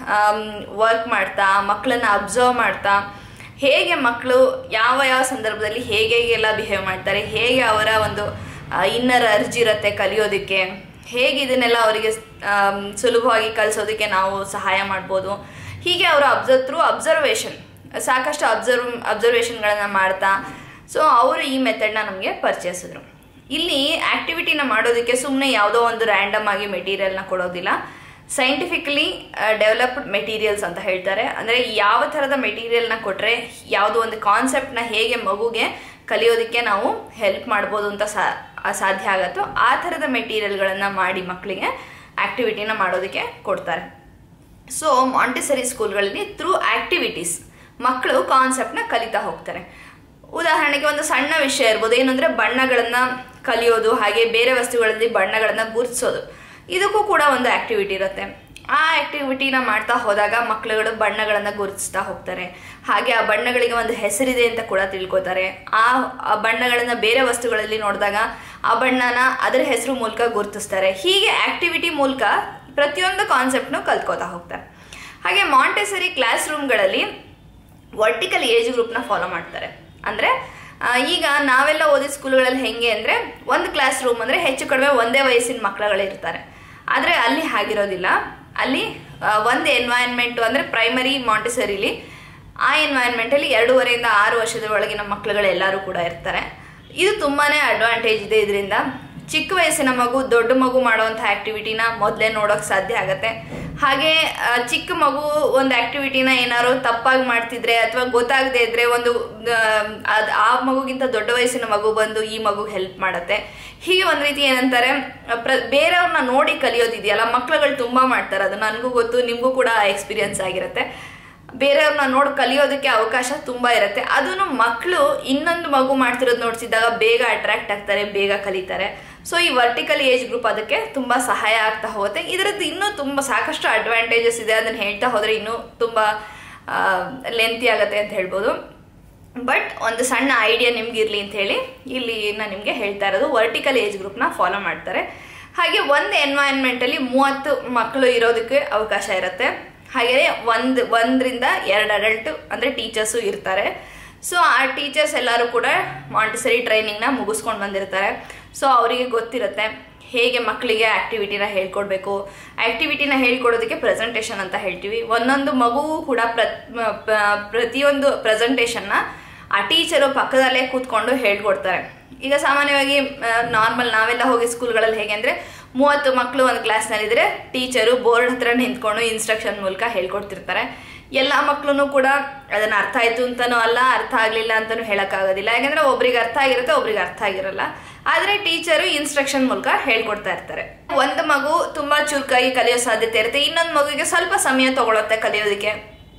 ವರ್ಕ್ ಮಾಡ್ತಾ ಮಕ್ಕಳನ್ನ ಅಬ್ಸರ್ವ್ ಮಾಡ್ತಾ ಹೇಗೆ ಮಕ್ಕಳು ಯಾವ ಯಾವ ಸಂದರ್ಭದಲ್ಲಿ ಹೇಗೆ ಹೇಗೆಲ್ಲ ಬಿಹೇವ್ ಮಾಡ್ತಾರೆ ಹೇಗೆ ಅವರ ಒಂದು ಇನ್ನರ್ ಅರ್ಜಿ ಇರುತ್ತೆ ಕಲಿಯೋದಕ್ಕೆ ಹೇಗೆ ಇದನ್ನೆಲ್ಲ ಅವರಿಗೆ ಆಮ್, ಸುಲಭವಾಗಿ ಕಲಿಸೋದಕ್ಕೆ ನಾವು ಸಹಾಯ ಮಾಡ್ಬೋದು ಹೀಗೆ ಅವರ ಅಬ್ಸರ್ವ್ ಥ್ರೂ ಅಬ್ಸರ್ವೇಷನ್ ಸಾಕಷ್ಟು ಅಬ್ಸರ್ವ್ ಅಬ್ಸರ್ವೇಷನ್ಗಳನ್ನು ಮಾಡ್ತಾ ಸೊ ಅವರು ಈ ಮೆಥಡ್ನ ನಮಗೆ ಪರಿಚಯಿಸಿದ್ರು ಇಲ್ಲಿ ಆಕ್ಟಿವಿಟಿನ ಮಾಡೋದಕ್ಕೆ ಸುಮ್ಮನೆ ಯಾವುದೋ ಒಂದು ರ್ಯಾಂಡಮ್ ಆಗಿ ಮೆಟೀರಿಯಲ್ನ ಕೊಡೋದಿಲ್ಲ ಸೈಂಟಿಫಿಕಲಿ ಡೆವಲಪ್ಡ್ ಮೆಟೀರಿಯಲ್ಸ್ ಅಂತ ಹೇಳ್ತಾರೆ ಅಂದರೆ ಯಾವ ಥರದ ಮೆಟೀರಿಯಲ್ನ ಕೊಟ್ಟರೆ ಯಾವುದೋ ಒಂದು ಕಾನ್ಸೆಪ್ಟ್ನ ಹೇಗೆ ಮಗುಗೆ ಕಲಿಯೋದಕ್ಕೆ ನಾವು ಹೆಲ್ಪ್ ಮಾಡ್ಬೋದು ಅಂತ ಸಾ ಸಾಧ್ಯ ಆಗುತ್ತೋ ಆ ಥರದ ಮೆಟೀರಿಯಲ್ಗಳನ್ನು ಮಾಡಿ ಮಕ್ಕಳಿಗೆ ಆಕ್ಟಿವಿಟಿನ ಮಾಡೋದಕ್ಕೆ ಕೊಡ್ತಾರೆ ಸೊ ಮಾಂಟಿಸರಿ ಸ್ಕೂಲ್ಗಳಲ್ಲಿ ಥ್ರೂ ಆಕ್ಟಿವಿಟೀಸ್ ಮಕ್ಕಳು ಕಾನ್ಸೆಪ್ಟ್ನ ಕಲಿತಾ ಹೋಗ್ತಾರೆ ಉದಾಹರಣೆಗೆ ಒಂದು ಸಣ್ಣ ವಿಷಯ ಇರ್ಬೋದು ಏನಂದ್ರೆ ಬಣ್ಣಗಳನ್ನ ಕಲಿಯೋದು ಹಾಗೆ ಬೇರೆ ವಸ್ತುಗಳಲ್ಲಿ ಬಣ್ಣಗಳನ್ನ ಗುರುತಿಸೋದು ಇದಕ್ಕೂ ಕೂಡ ಒಂದು ಆಕ್ಟಿವಿಟಿ ಇರುತ್ತೆ ಆ ಆಕ್ಟಿವಿಟಿನ ಮಾಡ್ತಾ ಹೋದಾಗ ಮಕ್ಕಳುಗಳು ಬಣ್ಣಗಳನ್ನ ಗುರುತಿಸ್ತಾ ಹೋಗ್ತಾರೆ ಹಾಗೆ ಆ ಬಣ್ಣಗಳಿಗೆ ಒಂದು ಹೆಸರಿದೆ ಅಂತ ಕೂಡ ತಿಳ್ಕೊತಾರೆ ಆ ಆ ಬಣ್ಣಗಳನ್ನ ಬೇರೆ ವಸ್ತುಗಳಲ್ಲಿ ನೋಡಿದಾಗ ಆ ಬಣ್ಣನ ಅದರ ಹೆಸರು ಮೂಲಕ ಗುರುತಿಸ್ತಾರೆ ಹೀಗೆ ಆಕ್ಟಿವಿಟಿ ಮೂಲಕ ಪ್ರತಿಯೊಂದು ಕಾನ್ಸೆಪ್ಟ್ನು ಕಲ್ತ್ಕೋತಾ ಹೋಗ್ತಾರೆ ಹಾಗೆ ಮಾಂಟೆಸರಿ ಕ್ಲಾಸ್ ರೂಮ್ಗಳಲ್ಲಿ ವರ್ಟಿಕಲ್ ಏಜ್ ಗ್ರೂಪ್ನ ಫಾಲೋ ಮಾಡ್ತಾರೆ ಅಂದರೆ ಈಗ ನಾವೆಲ್ಲ ಓದಿದ ಸ್ಕೂಲ್ಗಳಲ್ಲಿ ಹೆಂಗೆ ಅಂದರೆ ಒಂದು ಕ್ಲಾಸ್ ರೂಮ್ ಅಂದರೆ ಹೆಚ್ಚು ಕಡಿಮೆ ಒಂದೇ ವಯಸ್ಸಿನ ಮಕ್ಕಳುಗಳಿರ್ತಾರೆ ಆದರೆ ಅಲ್ಲಿ ಹಾಗಿರೋದಿಲ್ಲ ಅಲ್ಲಿ ಆ, ಒಂದು ಎನ್ವೈರ್ನ್ಮೆಂಟು ಅಂದರೆ ಪ್ರೈಮರಿ ಮಾಂಟಿಸರಿಲಿ ಆ ಎನ್ವೈರ್ನ್ಮೆಂಟಲ್ಲಿ ಎರಡೂವರೆಯಿಂದ ಆರು ವರ್ಷದ ಒಳಗಿನ ಮಕ್ಕಳುಗಳೆಲ್ಲರೂ ಕೂಡ ಇರ್ತಾರೆ ಇದು ತುಂಬಾ ಅಡ್ವಾಂಟೇಜ್ ಇದೆ ಇದರಿಂದ ಚಿಕ್ಕ ವಯಸ್ಸಿನ ಮಗು ದೊಡ್ಡ ಮಗು ಮಾಡುವಂಥ ಆಕ್ಟಿವಿಟಿನ ಮೊದಲೇ ನೋಡೋಕೆ ಸಾಧ್ಯ ಆಗುತ್ತೆ ಹಾಗೆ ಆ, ಚಿಕ್ಕ ಮಗು ಒಂದು ಆಕ್ಟಿವಿಟಿನ ಏನಾದ್ರು ತಪ್ಪಾಗಿ ಮಾಡ್ತಿದ್ರೆ ಅಥವಾ ಗೊತ್ತಾಗದೇ ಇದ್ರೆ ಒಂದು ಆ, ಅದ್ ಆ ಮಗುಗಿಂತ ದೊಡ್ಡ ವಯಸ್ಸಿನ ಮಗು ಬಂದು ಈ ಮಗುಗೆ ಹೆಲ್ಪ್ ಮಾಡುತ್ತೆ ಹೀಗೆ ಒಂದ್ ರೀತಿ ಏನಂತಾರೆ ಪ್ರ ಬೇರೆಯವ್ರನ್ನ ನೋಡಿ ಕಲಿಯೋದಿದೆಯಲ್ಲ ಮಕ್ಳುಗಳು ತುಂಬಾ ಮಾಡ್ತಾರೆ ಅದು ನನಗೂ ಗೊತ್ತು ನಿಮಗೂ ಕೂಡ ಎಕ್ಸ್ಪೀರಿಯನ್ಸ್ ಆಗಿರುತ್ತೆ ಬೇರೆಯವ್ರನ್ನ ನೋಡಿ ಕಲಿಯೋದಕ್ಕೆ ಅವಕಾಶ ತುಂಬಾ ಇರುತ್ತೆ ಅದನ್ನು ಮಕ್ಕಳು ಇನ್ನೊಂದು ಮಗು ಮಾಡ್ತಿರೋದು ನೋಡ್ತಿದ್ದಾಗ ಬೇಗ ಅಟ್ರಾಕ್ಟ್ ಆಗ್ತಾರೆ ಬೇಗ ಕಲಿತಾರೆ ಸೊ ಈ ವರ್ಟಿಕಲ್ ಏಜ್ ಗ್ರೂಪ್ ಅದಕ್ಕೆ ತುಂಬಾ ಸಹಾಯ ಆಗ್ತಾ ಹೋಗುತ್ತೆ ಇದರದ್ದು ಇನ್ನೂ ತುಂಬಾ ಸಾಕಷ್ಟು ಅಡ್ವಾಂಟೇಜಸ್ ಇದೆ ಅದನ್ನ ಹೇಳ್ತಾ ಹೋದ್ರೆ ಇನ್ನೂ ತುಂಬಾ ಲೆಂತಿ ಆಗತ್ತೆ ಅಂತ ಹೇಳ್ಬೋದು ಬಟ್ ಒಂದು ಸಣ್ಣ ಐಡಿಯಾ ನಿಮ್ಗೆ ಇರಲಿ ಅಂತ ಹೇಳಿ ಇಲ್ಲಿ ನಾನು ನಿಮಗೆ ಹೇಳ್ತಾ ಇರೋದು ವರ್ಟಿಕಲ್ ಏಜ್ ಗ್ರೂಪ್ನ ಫಾಲೋ ಮಾಡ್ತಾರೆ ಹಾಗೆ ಒಂದು ಎನ್ವೈರನ್ಮೆಂಟಲ್ಲಿ ಮೂವತ್ತು ಮಕ್ಕಳು ಇರೋದಕ್ಕೆ ಅವಕಾಶ ಇರುತ್ತೆ ಹಾಗೆಯೇ ಒಂದು ಒಂದರಿಂದ ಎರಡು ಅಡಲ್ಟ್ ಅಂದರೆ ಟೀಚರ್ಸು ಇರ್ತಾರೆ ಸೊ ಆ ಟೀಚರ್ಸ್ ಎಲ್ಲರೂ ಕೂಡ ಮಾಂಟಿಸರಿ ಟ್ರೈನಿಂಗ್ನ ಮುಗಿಸ್ಕೊಂಡು ಬಂದಿರ್ತಾರೆ ಸೊ ಅವರಿಗೆ ಗೊತ್ತಿರುತ್ತೆ ಹೇಗೆ ಮಕ್ಕಳಿಗೆ ಆಕ್ಟಿವಿಟಿನ ಹೇಳ್ಕೊಡ್ಬೇಕು ಆಕ್ಟಿವಿಟಿನ ಹೇಳ್ಕೊಡೋದಕ್ಕೆ ಪ್ರೆಸೆಂಟೇಷನ್ ಅಂತ ಹೇಳ್ತೀವಿ ಒಂದೊಂದು ಮಗುವು ಕೂಡ ಪ್ರ ಪ- ಪ್ರತಿಯೊಂದು ಪ್ರೆಸೆಂಟೇಷನ್ನ ಆ ಟೀಚರು ಪಕ್ಕದಲ್ಲೇ ಕೂತ್ಕೊಂಡು ಹೇಳ್ಕೊಡ್ತಾರೆ ಈಗ ಸಾಮಾನ್ಯವಾಗಿ ನಾರ್ಮಲ್ ನಾವೆಲ್ಲ ಹೋಗಿ ಸ್ಕೂಲ್ಗಳಲ್ಲಿ ಹೇಗೆ ಅಂದರೆ ಮೂವತ್ತು ಮಕ್ಕಳು ಒಂದು ಕ್ಲಾಸ್ನಲ್ಲಿದ್ದರೆ ಟೀಚರು ಬೋರ್ಡ್ ಹತ್ರ ನಿಂತ್ಕೊಂಡು ಇನ್ಸ್ಟ್ರಕ್ಷನ್ ಮೂಲಕ ಹೇಳ್ಕೊಡ್ತಿರ್ತಾರೆ ಎಲ್ಲ ಮಕ್ಕಳು ಕೂಡ ಅದನ್ನ ಅರ್ಥ ಆಯ್ತು ಅಂತಾನೂ ಅಲ್ಲ ಅರ್ಥ ಆಗ್ಲಿಲ್ಲ ಅಂತಾನೂ ಹೇಳಕ್ಕಾಗೋದಿಲ್ಲ ಯಾಕಂದ್ರೆ ಒಬ್ರಿಗೆ ಅರ್ಥ ಆಗಿರುತ್ತೆ ಒಬ್ರಿಗೆ ಅರ್ಥ ಆಗಿರಲ್ಲ ಆದ್ರೆ ಟೀಚರು ಇನ್ಸ್ಟ್ರಕ್ಷನ್ ಮೂಲಕ ಹೇಳ್ಕೊಡ್ತಾ ಇರ್ತಾರೆ ಒಂದು ಮಗು ತುಂಬಾ ಚುರುಕಾಗಿ ಕಲಿಯೋ ಸಾಧ್ಯತೆ ಇರುತ್ತೆ ಇನ್ನೊಂದು ಮಗುವಿಗೆ ಸ್ವಲ್ಪ ಸಮಯ ತಗೊಳುತ್ತೆ ಕಲಿಯೋದಕ್ಕೆ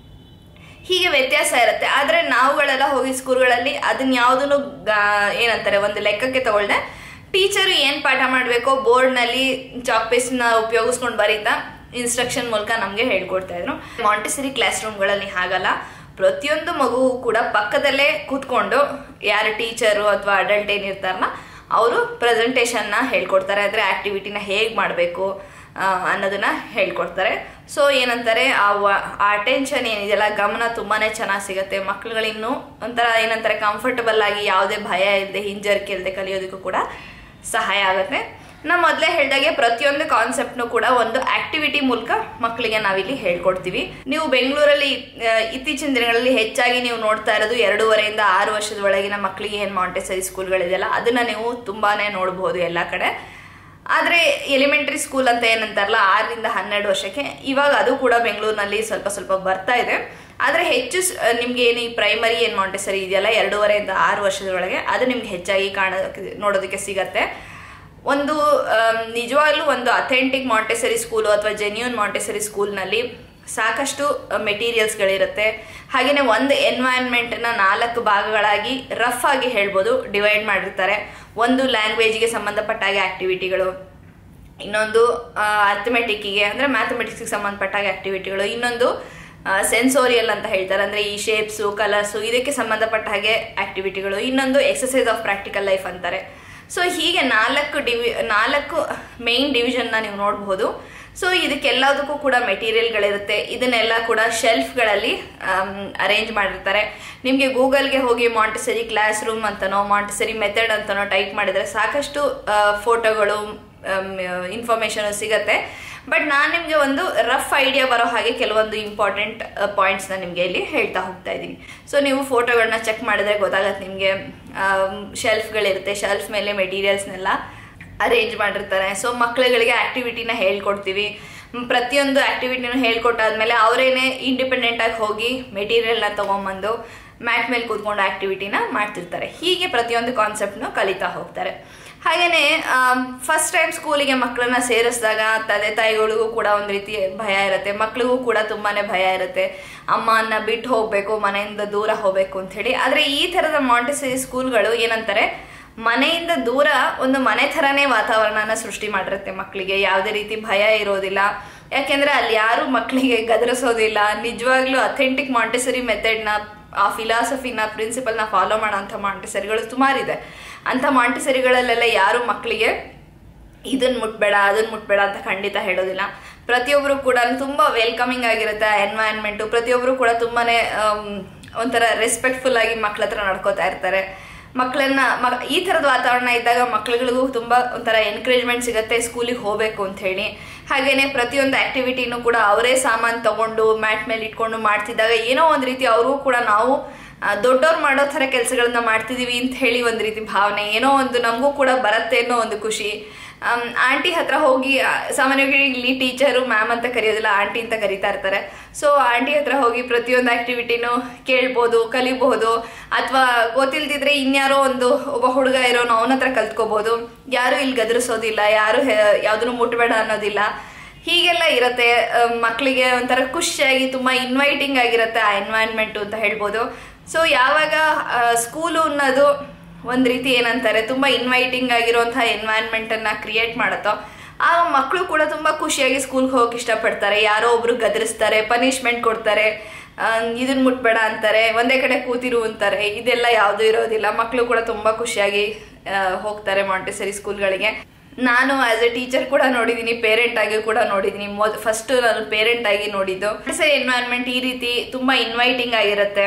ಹೀಗೆ ವ್ಯತ್ಯಾಸ ಇರುತ್ತೆ ಆದ್ರೆ ನಾವುಗಳೆಲ್ಲ ಹೋಗಿ ಸ್ಕೂಲ್ಗಳಲ್ಲಿ ಅದನ್ನ ಯಾವ್ದನ್ನು ಏನಂತಾರೆ ಒಂದು ಲೆಕ್ಕಕ್ಕೆ ತಗೊಳ್ದೆ ಟೀಚರು ಏನ್ ಪಾಠ ಮಾಡಬೇಕೋ ಬೋರ್ಡ್ನಲ್ಲಿ ಚಾಕ್ ಪೇಸ್ಟ್ನ ಉಪಯೋಗಿಸ್ಕೊಂಡು ಬರೀತಾ ಇನ್ಸ್ಟ್ರಕ್ಷನ್ ಮೂಲಕ ನಮಗೆ ಹೇಳ್ಕೊಡ್ತಾ ಇದ್ರು ಮಾಂಟಿಸರಿ ಕ್ಲಾಸ್ ರೂಮ್ಗಳಲ್ಲಿ ಹಾಗಲ್ಲ ಪ್ರತಿಯೊಂದು ಮಗುವು ಕೂಡ ಪಕ್ಕದಲ್ಲೇ ಕೂತ್ಕೊಂಡು ಯಾರು ಟೀಚರು ಅಥವಾ ಅಡಲ್ಟ್ ಏನಿರ್ತಾರಲ್ಲ ಅವರು ಪ್ರೆಸೆಂಟೇಷನ್ನ ಹೇಳ್ಕೊಡ್ತಾರೆ ಅಂದರೆ ಆಕ್ಟಿವಿಟಿನ ಹೇಗೆ ಮಾಡಬೇಕು ಅನ್ನೋದನ್ನ ಹೇಳ್ಕೊಡ್ತಾರೆ ಸೊ ಏನಂತಾರೆ ಆ ವ- ಆ ಅಟೆನ್ಷನ್ ಏನಿದೆಯಲ್ಲ ಗಮನ ತುಂಬಾನೇ ಚೆನ್ನಾಗಿ ಸಿಗುತ್ತೆ ಮಕ್ಳುಗಳಿನ್ನೂ ಒಂಥರ ಏನಂತಾರೆ ಕಂಫರ್ಟಬಲ್ ಆಗಿ ಯಾವುದೇ ಭಯ ಇಲ್ಲದೆ ಹಿಂಜರಿಕೆ ಇಲ್ಲದೆ ಕಲಿಯೋದಕ್ಕೂ ಕೂಡ ಸಹಾಯ ಆಗುತ್ತೆ ನಾ ಮೊದಲೇ ಹೇಳ್ದಾಗೆ ಪ್ರತಿಯೊಂದು ಕಾನ್ಸೆಪ್ಟ್ನು ಕೂಡ ಒಂದು ಆಕ್ಟಿವಿಟಿ ಮೂಲಕ ಮಕ್ಕಳಿಗೆ ನಾವಿಲ್ಲಿ ಹೇಳ್ಕೊಡ್ತೀವಿ ನೀವು ಬೆಂಗಳೂರಲ್ಲಿ ಆ, ಇತ್ತೀಚಿನ ದಿನಗಳಲ್ಲಿ ಹೆಚ್ಚಾಗಿ ನೀವು ನೋಡ್ತಾ ಇರೋದು ಎರಡೂವರೆಯಿಂದ ಆರು ವರ್ಷದ ಒಳಗಿನ ಮಕ್ಕಳಿಗೆ ಏನು ಮಾಂಟೆಸರಿ ಸ್ಕೂಲ್ಗಳಿದೆಯಲ್ಲ ಅದನ್ನ ನೀವು ತುಂಬಾನೇ ನೋಡಬಹುದು ಎಲ್ಲ ಕಡೆ ಆದರೆ ಎಲಿಮೆಂಟರಿ ಸ್ಕೂಲ್ ಅಂತ ಏನಂತಾರಲ್ಲ ಆರರಿಂದ ಹನ್ನೆರಡು ವರ್ಷಕ್ಕೆ ಇವಾಗ ಅದು ಕೂಡ ಬೆಂಗಳೂರಿನಲ್ಲಿ ಸ್ವಲ್ಪ ಸ್ವಲ್ಪ ಬರ್ತಾ ಇದೆ ಆದರೆ ಹೆಚ್ಚು ಸ್- ನಿಮ್ಗೆ ಏನು ಈ ಪ್ರೈಮರಿ ಏನು ಮಾಂಟೆಸರಿ ಇದೆಯಲ್ಲ ಎರಡೂವರೆಯಿಂದ ಆರು ವರ್ಷದೊಳಗೆ ಅದು ನಿಮ್ಗೆ ಹೆಚ್ಚಾಗಿ ಕಾಣ ನೋಡೋದಕ್ಕೆ ಸಿಗತ್ತೆ ಒಂದು ಆಮ್, ನಿಜವಾಗ್ಲೂ ಒಂದು ಅಥೆಂಟಿಕ್ ಮಾಂಟೆಸರಿ ಸ್ಕೂಲು ಅಥವಾ ಜೆನ್ಯೂನ್ ಮಾಂಟೆಸರಿ ಸ್ಕೂಲ್ನಲ್ಲಿ ಸಾಕಷ್ಟು ಮೆಟೀರಿಯಲ್ಸ್ಗಳಿರುತ್ತೆ ಹಾಗೆಯೇ ಒಂದು ಎನ್ವೈರನ್ಮೆಂಟ್ನ ನಾಲ್ಕು ಭಾಗಗಳಾಗಿ ರಫ್ ಆಗಿ ಹೇಳ್ಬೋದು ಡಿವೈಡ್ ಮಾಡಿರ್ತಾರೆ ಒಂದು ಲ್ಯಾಂಗ್ವೇಜ್ಗೆ ಸಂಬಂಧಪಟ್ಟ ಹಾಗೆ ಆಕ್ಟಿವಿಟಿಗಳು ಇನ್ನೊಂದು ಅರ್ಥಮೆಟಿಕ್ಕಿಗೆ ಅಂದರೆ ಮ್ಯಾಥಮೆಟಿಕ್ಸ್ಗೆ ಸಂಬಂಧಪಟ್ಟ ಹಾಗೆ ಆಕ್ಟಿವಿಟಿಗಳು ಇನ್ನೊಂದು ಸೆನ್ಸೋರಿಯಲ್ ಅಂತ ಹೇಳ್ತಾರೆ ಅಂದರೆ ಈ ಶೇಪ್ಸು ಕಲರ್ಸು ಇದಕ್ಕೆ ಸಂಬಂಧಪಟ್ಟ ಹಾಗೆ ಆಕ್ಟಿವಿಟಿಗಳು ಇನ್ನೊಂದು ಎಕ್ಸಸೈಸ್ ಆಫ್ ಪ್ರಾಕ್ಟಿಕಲ್ ಲೈಫ್ ಅಂತಾರೆ ಸೊ ಹೀಗೆ ನಾಲ್ಕು ಡಿವಿ ನಾಲ್ಕು ಮೇನ್ ಡಿವಿಷನ್ನ ನೀವು ನೋಡಬಹುದು ಸೊ ಇದಕ್ಕೆಲ್ಲದಕ್ಕೂ ಕೂಡ ಮೆಟೀರಿಯಲ್ಗಳಿರುತ್ತೆ ಇದನ್ನೆಲ್ಲ ಕೂಡ ಶೆಲ್ಫ್ಗಳಲ್ಲಿ ಅರೇಂಜ್ ಮಾಡಿರ್ತಾರೆ ನಿಮಗೆ ಗೂಗಲ್ಗೆ ಹೋಗಿ ಮಾಂಟಿಸರಿ ಕ್ಲಾಸ್ ರೂಮ್ ಅಂತನೋ ಮಾಂಟಿಸರಿ ಮೆಥಡ್ ಅಂತನೋ ಟೈಪ್ ಮಾಡಿದರೆ ಸಾಕಷ್ಟು ಫೋಟೋಗಳು ಇನ್ಫಾರ್ಮೇಶನ್ ಸಿಗತ್ತೆ ಬಟ್ ನಾನು ನಿಮಗೆ ಒಂದು ರಫ್ ಐಡಿಯಾ ಬರೋ ಹಾಗೆ ಕೆಲವೊಂದು ಇಂಪಾರ್ಟೆಂಟ್ ಪಾಯಿಂಟ್ಸ್ನ ನಿಮಗೆ ಇಲ್ಲಿ ಹೇಳ್ತಾ ಹೋಗ್ತಾ ಇದ್ದೀನಿ ಸೊ ನೀವು ಫೋಟೋಗಳನ್ನ ಚೆಕ್ ಮಾಡಿದ್ರೆ ಗೊತ್ತಾಗತ್ತೆ ನಿಮಗೆ ಶೆಲ್ಫ್ಗಳಿರುತ್ತೆ ಶೆಲ್ಫ್ ಮೇಲೆ ಮೆಟೀರಿಯಲ್ಸ್ನೆಲ್ಲ ಅರೇಂಜ್ ಮಾಡಿರ್ತಾರೆ ಸೊ ಮಕ್ಕಳುಗಳಿಗೆ ಆಕ್ಟಿವಿಟಿನ ಹೇಳ್ಕೊಡ್ತೀವಿ ಮ್, ಪ್ರತಿಯೊಂದು ಆಕ್ಟಿವಿಟಿನೂ ಹೇಳ್ಕೊಟ್ಟಾದ್ಮೇಲೆ ಅವರೇನೆ ಇಂಡಿಪೆಂಡೆಂಟ್ ಆಗಿ ಹೋಗಿ ಮೆಟೀರಿಯಲ್ನ ತಗೊಂಬಂದು ಮ್ಯಾಟ್ ಮೇಲೆ ಕೂತ್ಕೊಂಡು ಆಕ್ಟಿವಿಟಿನ ಮಾಡ್ತಿರ್ತಾರೆ ಹೀಗೆ ಪ್ರತಿಯೊಂದು ಕಾನ್ಸೆಪ್ಟ್ನು ಕಲಿತಾ ಹೋಗ್ತಾರೆ ಹಾಗೇನೆ ಫಸ್ಟ್ ಟೈಮ್ ಸ್ಕೂಲಿಗೆ ಮಕ್ಕಳನ್ನ ಸೇರಿಸಿದಾಗ ತಂದೆ ತಾಯಿಗಳಿಗೂ ಕೂಡ ಒಂದು ರೀತಿ ಭಯ ಇರುತ್ತೆ ಮಕ್ಳಿಗೂ ಕೂಡ ತುಂಬಾನೇ ಭಯ ಇರುತ್ತೆ ಅಮ್ಮನ್ನ ಬಿಟ್ಟು ಹೋಗ್ಬೇಕು ಮನೆಯಿಂದ ದೂರ ಹೋಗ್ಬೇಕು ಅಂತ ಹೇಳಿ ಆದ್ರೆ ಈ ತರದ ಮಾಂಟೆಸರಿ ಸ್ಕೂಲ್ಗಳು ಏನಂತಾರೆ ಮನೆಯಿಂದ ದೂರ ಒಂದು ಮನೆ ಥರನೇ ವಾತಾವರಣನ ಸೃಷ್ಟಿ ಮಾಡಿರುತ್ತೆ ಮಕ್ಕಳಿಗೆ ಯಾವುದೇ ರೀತಿ ಭಯ ಇರೋದಿಲ್ಲ ಯಾಕೆಂದ್ರೆ ಅಲ್ಲಿ ಯಾರು ಮಕ್ಕಳಿಗೆ ಗದರಿಸೋದಿಲ್ಲ ನಿಜವಾಗ್ಲೂ ಅಥೆಂಟಿಕ್ ಮಾಂಟೆಸರಿ ಮೆಥಡ್ನ ಆ ಫಿಲಾಸಫಿನ ಪ್ರಿನ್ಸಿಪಲ್ನ ಫಾಲೋ ಮಾಡೋಂಥ ಮಾಂಟೆಸರಿಗಳು ಸುಮಾರಿದೆ ಅಂಥ ಮಾಂಟೆಸರಿಗಳಲ್ಲೆಲ್ಲ ಯಾರು ಮಕ್ಕಳಿಗೆ ಇದನ್ನ ಮುಟ್ಬೇಡ ಅದನ್ನ ಮುಟ್ಬೇಡ ಅಂತ ಖಂಡಿತ ಹೇಳೋದಿಲ್ಲ ಪ್ರತಿಯೊಬ್ಬರು ಕೂಡ ತುಂಬಾ ವೆಲ್ಕಮಿಂಗ್ ಆಗಿರುತ್ತೆ ಎನ್ವೈರನ್ಮೆಂಟು ಪ್ರತಿಯೊಬ್ಬರು ಕೂಡ ತುಂಬಾನೇ ಆಮ್, ಒಂಥರ ರೆಸ್ಪೆಕ್ಟ್ಫುಲ್ ಆಗಿ ಮಕ್ಳ ಹತ್ರ ನಡ್ಕೋತಾ ಇರ್ತಾರೆ ಮಕ್ಕಳನ್ನ ಮ- ಈ ಥರದ ವಾತಾವರಣ ಇದ್ದಾಗ ಮಕ್ಳುಗಳಿಗೂ ತುಂಬಾ ಒಂಥರ ಎನ್ಕರೇಜ್ಮೆಂಟ್ ಸಿಗುತ್ತೆ ಸ್ಕೂಲಿಗೆ ಹೋಗ್ಬೇಕು ಅಂತ ಹೇಳಿ ಹಾಗೇನೆ ಪ್ರತಿಯೊಂದು ಆಕ್ಟಿವಿಟಿನೂ ಕೂಡ ಅವರೇ ಸಾಮಾನು ತಗೊಂಡು ಮ್ಯಾಟ್ ಮೇಲೆ ಇಟ್ಕೊಂಡು ಮಾಡ್ತಿದ್ದಾಗ ಏನೋ ಒಂದು ರೀತಿ ಅವ್ರಿಗೂ ಕೂಡ ನಾವು ಆ, ದೊಡ್ಡವ್ರು ಮಾಡೋ ಥರ ಕೆಲಸಗಳನ್ನ ಮಾಡ್ತಿದೀವಿ ಅಂತ ಹೇಳಿ ಒಂದು ರೀತಿ ಭಾವನೆ ಏನೋ ಒಂದು ನಮಗೂ ಕೂಡ ಬರುತ್ತೆ ಅನ್ನೋ ಒಂದು ಖುಷಿ ಆಂಟಿ ಹತ್ರ ಹೋಗಿ ಆ, ಸಾಮಾನ್ಯವಾಗಿ ಇಲ್ಲಿ ಟೀಚರು ಮ್ಯಾಮ್ ಅಂತ ಕರೆಯೋದಿಲ್ಲ ಆಂಟಿ ಅಂತ ಕರಿತಾ ಇರ್ತಾರೆ ಸೊ ಆಂಟಿ ಹತ್ರ ಹೋಗಿ ಪ್ರತಿಯೊಂದು ಆಕ್ಟಿವಿಟಿನೂ ಕೇಳ್ಬೋದು ಕಲಿಬಹುದು ಅಥವಾ ಗೊತ್ತಿಲ್ದಿದ್ರೆ ಇನ್ಯಾರೋ ಒಂದು ಒಬ್ಬ ಹುಡುಗ ಇರೋನು ಅವನ ಹತ್ರ ಕಲ್ತ್ಕೋಬಹುದು ಯಾರು ಇಲ್ಲಿ ಗದರಿಸೋದಿಲ್ಲ ಯಾರು ಯಾವ್ದನ್ನು ಮುಟ್ಬೇಡ ಅನ್ನೋದಿಲ್ಲ ಹೀಗೆಲ್ಲ ಇರುತ್ತೆ ಮಕ್ಕಳಿಗೆ ಒಂಥರ ಖುಷಿಯಾಗಿ ತುಂಬ ಇನ್ವೈಟಿಂಗ್ ಆಗಿರುತ್ತೆ ಆ ಎನ್ವೈರ್ನ್ಮೆಂಟು ಅಂತ ಹೇಳ್ಬೋದು ಸೊ ಯಾವಾಗ ಸ್ಕೂಲು ಅನ್ನೋದು ಒಂದು ರೀತಿ ಏನಂತಾರೆ ತುಂಬ ಇನ್ವೈಟಿಂಗ್ ಆಗಿರುವಂತಹ ಎನ್ವೈರ್ನ್ಮೆಂಟನ್ನು ಕ್ರಿಯೇಟ್ ಮಾಡುತ್ತೋ ಆ ಮಕ್ಕಳು ಕೂಡ ತುಂಬ ಖುಷಿಯಾಗಿ ಸ್ಕೂಲ್ಗೆ ಹೋಗಕ್ಕೆ ಇಷ್ಟಪಡ್ತಾರೆ ಯಾರೋ ಒಬ್ರು ಗದರಿಸ್ತಾರೆ ಪನಿಷ್ಮೆಂಟ್ ಕೊಡ್ತಾರೆ ಇದನ್ನ ಮುಟ್ಬೇಡ ಅಂತಾರೆ ಒಂದೇ ಕಡೆ ಕೂತಿರು ಅಂತಾರೆ ಇದೆಲ್ಲ ಯಾವುದೂ ಇರೋದಿಲ್ಲ ಮಕ್ಕಳು ಕೂಡ ತುಂಬ ಖುಷಿಯಾಗಿ ಆ, ಹೋಗ್ತಾರೆ ಮಾಂಟೆಸರಿ ಸ್ಕೂಲ್ಗಳಿಗೆ ನಾನು ಆಸ್ ಎ ಟೀಚರ್ ಕೂಡ ನೋಡಿದ್ದೀನಿ ಪೇರೆಂಟ್ ಆಗಿ ಕೂಡ ನೋಡಿದ್ದೀನಿ ಮೊದ್ ಫಸ್ಟ್ ನಾನು ಪೇರೆಂಟ್ ಆಗಿ ನೋಡಿದ್ದು ಸರಿ ಎನ್ವೈರ್ನ್ಮೆಂಟ್ ಈ ರೀತಿ ತುಂಬಾ ಇನ್ವೈಟಿಂಗ್ ಆಗಿರುತ್ತೆ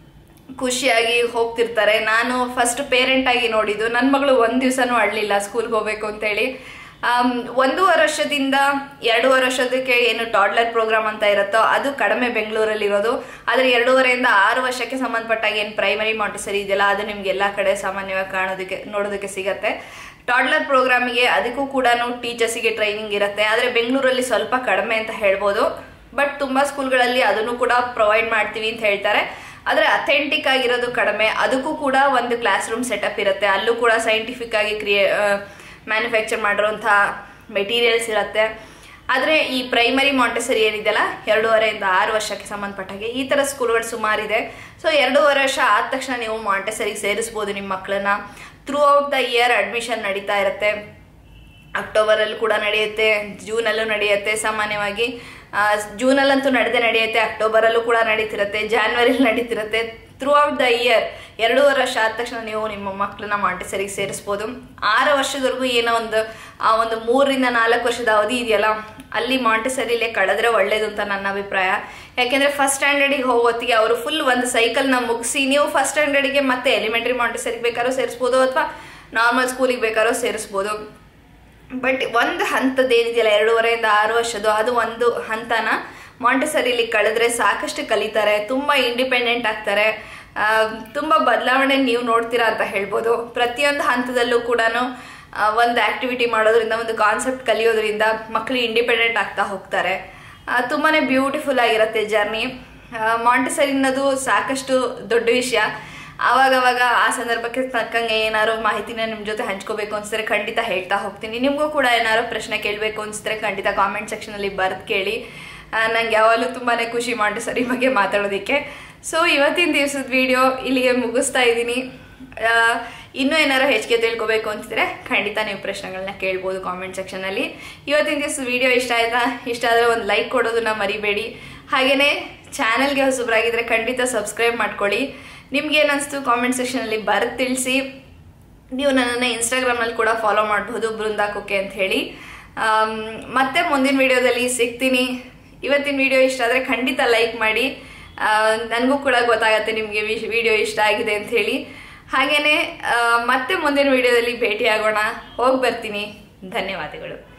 ಖುಷಿಯಾಗಿ ಹೋಗ್ತಿರ್ತಾರೆ ನಾನು ಫಸ್ಟ್ ಪೇರೆಂಟ್ ಆಗಿ ನೋಡಿದ್ದು ನನ್ನ ಮಗಳು ಒಂದ್ ದಿವಸನೂ ಅಳ್ಲಿಲ್ಲ ಸ್ಕೂಲ್ಗೆ ಹೋಗ್ಬೇಕು ಅಂತೇಳಿ ಆಮ್, ಒಂದೂವರೆ ವರ್ಷದಿಂದ ಎರಡೂವರೆ ವರ್ಷದಕ್ಕೆ ಏನು ಟಾಡ್ಲರ್ ಪ್ರೋಗ್ರಾಮ್ ಅಂತ ಇರುತ್ತೋ ಅದು ಕಡಿಮೆ ಬೆಂಗಳೂರಲ್ಲಿ ಇರೋದು ಆದರೆ ಎರಡೂವರೆಯಿಂದ ಆರು ವರ್ಷಕ್ಕೆ ಸಂಬಂಧಪಟ್ಟಾಗ ಏನು ಪ್ರೈಮರಿ ಮಾಂಟಿಸರಿ ಇದೆಯಲ್ಲ ಅದು ನಿಮ್ಗೆ ಎಲ್ಲ ಕಡೆ ಸಾಮಾನ್ಯವಾಗಿ ಕಾಣೋದಕ್ಕೆ ನೋಡೋದಕ್ಕೆ ಸಿಗತ್ತೆ ಟಾಡ್ಲರ್ ಪ್ರೋಗ್ರಾಮಿಗೆ ಅದಕ್ಕೂ ಕೂಡ ಟೀಚರ್ಸಿಗೆ ಟ್ರೈನಿಂಗ್ ಇರುತ್ತೆ ಆದರೆ ಬೆಂಗಳೂರಲ್ಲಿ ಸ್ವಲ್ಪ ಕಡಿಮೆ ಅಂತ ಹೇಳ್ಬೋದು ಬಟ್ ತುಂಬಾ ಸ್ಕೂಲ್ಗಳಲ್ಲಿ ಅದನ್ನು ಕೂಡ ಪ್ರೊವೈಡ್ ಮಾಡ್ತೀವಿ ಅಂತ ಹೇಳ್ತಾರೆ ಆದರೆ ಅಥೆಂಟಿಕ್ ಆಗಿರೋದು ಕಡಿಮೆ ಅದಕ್ಕೂ ಕೂಡ ಒಂದು ಕ್ಲಾಸ್ ರೂಮ್ ಸೆಟಪ್ ಇರುತ್ತೆ ಅಲ್ಲೂ ಕೂಡ ಸೈಂಟಿಫಿಕ್ ಆಗಿ ಕ್ರಿಯೇ ಮ್ಯಾನುಫ್ಯಾಕ್ಚರ್ ಮಾಡಿರೋಂಥ ಮೆಟೀರಿಯಲ್ಸ್ ಇರುತ್ತೆ ಆದರೆ ಈ ಪ್ರೈಮರಿ ಮಾಂಟೆಸರಿ ಏನಿದೆಯಲ್ಲ ಎರಡೂವರೆಯಿಂದ ಆರು ವರ್ಷಕ್ಕೆ ಸಂಬಂಧಪಟ್ಟಾಗೆ ಈ ಥರ ಸ್ಕೂಲ್ಗಳು ಸುಮಾರಿದೆ ಸೊ ಎರಡೂವರೆ ವರ್ಷ ಆದ ತಕ್ಷಣ ನೀವು ಮಾಂಟೆಸರಿಗೆ ಸೇರಿಸ್ಬೋದು ನಿಮ್ಮ ಮಕ್ಕಳನ್ನ throughout the year admission ನಡೀತಾ ಇರುತ್ತೆ ಅಕ್ಟೋಬರಲ್ಲಿ ಕೂಡ ನಡೆಯುತ್ತೆ ಜೂನಲ್ಲೂ ನಡೆಯುತ್ತೆ ಸಾಮಾನ್ಯವಾಗಿ ಆ, ಜೂನಲ್ಲಂತೂ ನಡೆದೇ ನಡೆಯುತ್ತೆ ಅಕ್ಟೋಬರಲ್ಲೂ ಕೂಡ ನಡೀತಿರುತ್ತೆ ಜಾನ್ವರಿಲಿ ನಡೀತಿರುತ್ತೆ ಥ್ರೂ ಔಟ್ ದ ಇಯರ್ ಎರಡೂವರೆ ವರ್ಷ ಆದ ತಕ್ಷಣ ನೀವು ನಿಮ್ಮ ಮಕ್ಕಳನ್ನ ಮಾಂಟೆಸರಿಗೆ ಸೇರಿಸ್ಬೋದು ಆರು ವರ್ಷದವರೆಗೂ ಏನೋ ಒಂದು ಆ ಒಂದು ಮೂರರಿಂದ ನಾಲ್ಕು ವರ್ಷದ ಅವಧಿ ಇದೆಯಲ್ಲ ಅಲ್ಲಿ ಮಾಂಟೆಸರಿಲೇ ಕಳೆದ್ರೆ ಒಳ್ಳೇದು ಅಂತ ನನ್ನ ಅಭಿಪ್ರಾಯ ಯಾಕೆಂದ್ರೆ ಫಸ್ಟ್ ಸ್ಟ್ಯಾಂಡರ್ಡಿಗೆ ಹೋಗೋತ್ತಿಗೆ ಅವರು ಫುಲ್ ಒಂದು ಸೈಕಲ್ನ ಮುಗಿಸಿ ನೀವು ಫಸ್ಟ್ ಸ್ಟ್ಯಾಂಡರ್ಡಿಗೆ ಮತ್ತೆ ಎಲಿಮೆಂಟ್ರಿ ಮಾಂಟೆಸರಿಗೆ ಬೇಕಾದ್ರೂ ಸೇರಿಸ್ಬೋದು ಅಥವಾ ನಾರ್ಮಲ್ ಸ್ಕೂಲಿಗೆ ಬೇಕಾದ್ರೂ ಸೇರಿಸ್ಬೋದು ಬಟ್ ಒಂದು ಹಂತದ ಏನಿದೆಯಲ್ಲ ಎರಡೂವರೆಯಿಂದ ಆರು ವರ್ಷದ್ದು ಅದು ಒಂದು ಹಂತನ ಮಾಂಟೆಸರಿಲಿ ಕಳೆದ್ರೆ ಸಾಕಷ್ಟು ಕಲಿತಾರೆ ತುಂಬಾ ಇಂಡಿಪೆಂಡೆಂಟ್ ಆಗ್ತಾರೆ ಆ, ತುಂಬಾ ಬದಲಾವಣೆ ನೀವು ನೋಡ್ತೀರಾ ಅಂತ ಹೇಳ್ಬೋದು ಪ್ರತಿಯೊಂದು ಹಂತದಲ್ಲೂ ಕೂಡ ಒಂದು ಆಕ್ಟಿವಿಟಿ ಮಾಡೋದ್ರಿಂದ ಒಂದು ಕಾನ್ಸೆಪ್ಟ್ ಕಲಿಯೋದ್ರಿಂದ ಮಕ್ಕಳು ಇಂಡಿಪೆಂಡೆಂಟ್ ಆಗ್ತಾ ಹೋಗ್ತಾರೆ ಆ, ತುಂಬಾನೇ ಬ್ಯೂಟಿಫುಲ್ ಆಗಿರುತ್ತೆ ಜರ್ನಿ ಮಾಂಟೆಸರಿ ಅನ್ನೋದು ಸಾಕಷ್ಟು ದೊಡ್ಡ ವಿಷಯ ಆವಾಗವಾಗ ಆ ಸಂದರ್ಭಕ್ಕೆ ತಕ್ಕಂಗೆ ಏನಾದ್ರು ಮಾಹಿತಿನ ನಿಮ್ಮ ಜೊತೆ ಹಂಚ್ಕೋಬೇಕು ಅನ್ಸಿದ್ರೆ ಖಂಡಿತ ಹೇಳ್ತಾ ಹೋಗ್ತೀನಿ ನಿಮಗೂ ಕೂಡ ಏನಾದ್ರು ಪ್ರಶ್ನೆ ಕೇಳಬೇಕು ಅನ್ಸಿದ್ರೆ ಖಂಡಿತ ಕಾಮೆಂಟ್ ಸೆಕ್ಷನಲ್ಲಿ ಬರ್ದು ಕೇಳಿ ನಂಗೆ ಯಾವಾಗಲೂ ತುಂಬಾ ಖುಷಿ ಮಾಂಟೆಸರಿ ಬಗ್ಗೆ ಮಾತಾಡೋದಕ್ಕೆ ಸೊ ಇವತ್ತಿನ ದಿವಸದ ವಿಡಿಯೋ ಇಲ್ಲಿಗೆ ಮುಗಿಸ್ತಾ ಇದ್ದೀನಿ ಆ, ಇನ್ನೂ ಏನಾರು ಹೆಚ್ಚಿಗೆ ತಿಳ್ಕೊಬೇಕು ಅಂತಿದ್ರೆ ಖಂಡಿತ ನೀವು ಪ್ರಶ್ನೆಗಳನ್ನ ಕೇಳ್ಬೋದು ಕಾಮೆಂಟ್ ಸೆಕ್ಷನಲ್ಲಿ ಇವತ್ತಿನ ದಿವಸ ವಿಡಿಯೋ ಇಷ್ಟ ಆಯ್ತಾ ಇಷ್ಟ ಆದರೆ ಒಂದು ಲೈಕ್ ಕೊಡೋದನ್ನ ಮರಿಬೇಡಿ ಹಾಗೆಯೇ ಚಾನಲ್ಗೆ ಹೊಸಬ್ರಾಗಿದ್ರೆ ಖಂಡಿತ ಸಬ್ಸ್ಕ್ರೈಬ್ ಮಾಡ್ಕೊಳ್ಳಿ ನಿಮ್ಗೆ ಏನಿಸ್ತು ಕಾಮೆಂಟ್ ಸೆಕ್ಷನಲ್ಲಿ ಬರೆದು ತಿಳಿಸಿ ನೀವು ನನ್ನನ್ನು ಇನ್ಸ್ಟಾಗ್ರಾಮ್ನಲ್ಲಿ ಕೂಡ ಫಾಲೋ ಮಾಡಬಹುದು ಬೃಂದಾ ಕುಕ್ಕೆ ಅಂತ ಹೇಳಿ ಆಮ್, ಮತ್ತೆ ಮುಂದಿನ ವಿಡಿಯೋದಲ್ಲಿ ಸಿಗ್ತೀನಿ ಇವತ್ತಿನ ವಿಡಿಯೋ ಇಷ್ಟ ಆದರೆ ಖಂಡಿತ ಲೈಕ್ ಮಾಡಿ ನನಗೂ ಕೂಡ ಗೊತ್ತಾಗತ್ತೆ ನಿಮಗೆ ವಿಡಿಯೋ ಇಷ್ಟ ಆಗಿದೆ ಅಂತ ಹೇಳಿ ಹಾಗೆಯೇ ಮತ್ತೆ ಮುಂದಿನ ವಿಡಿಯೋದಲ್ಲಿ ಭೇಟಿ ಆಗೋಣ ಹೋಗಿ ಬರ್ತೀನಿ ಧನ್ಯವಾದಗಳು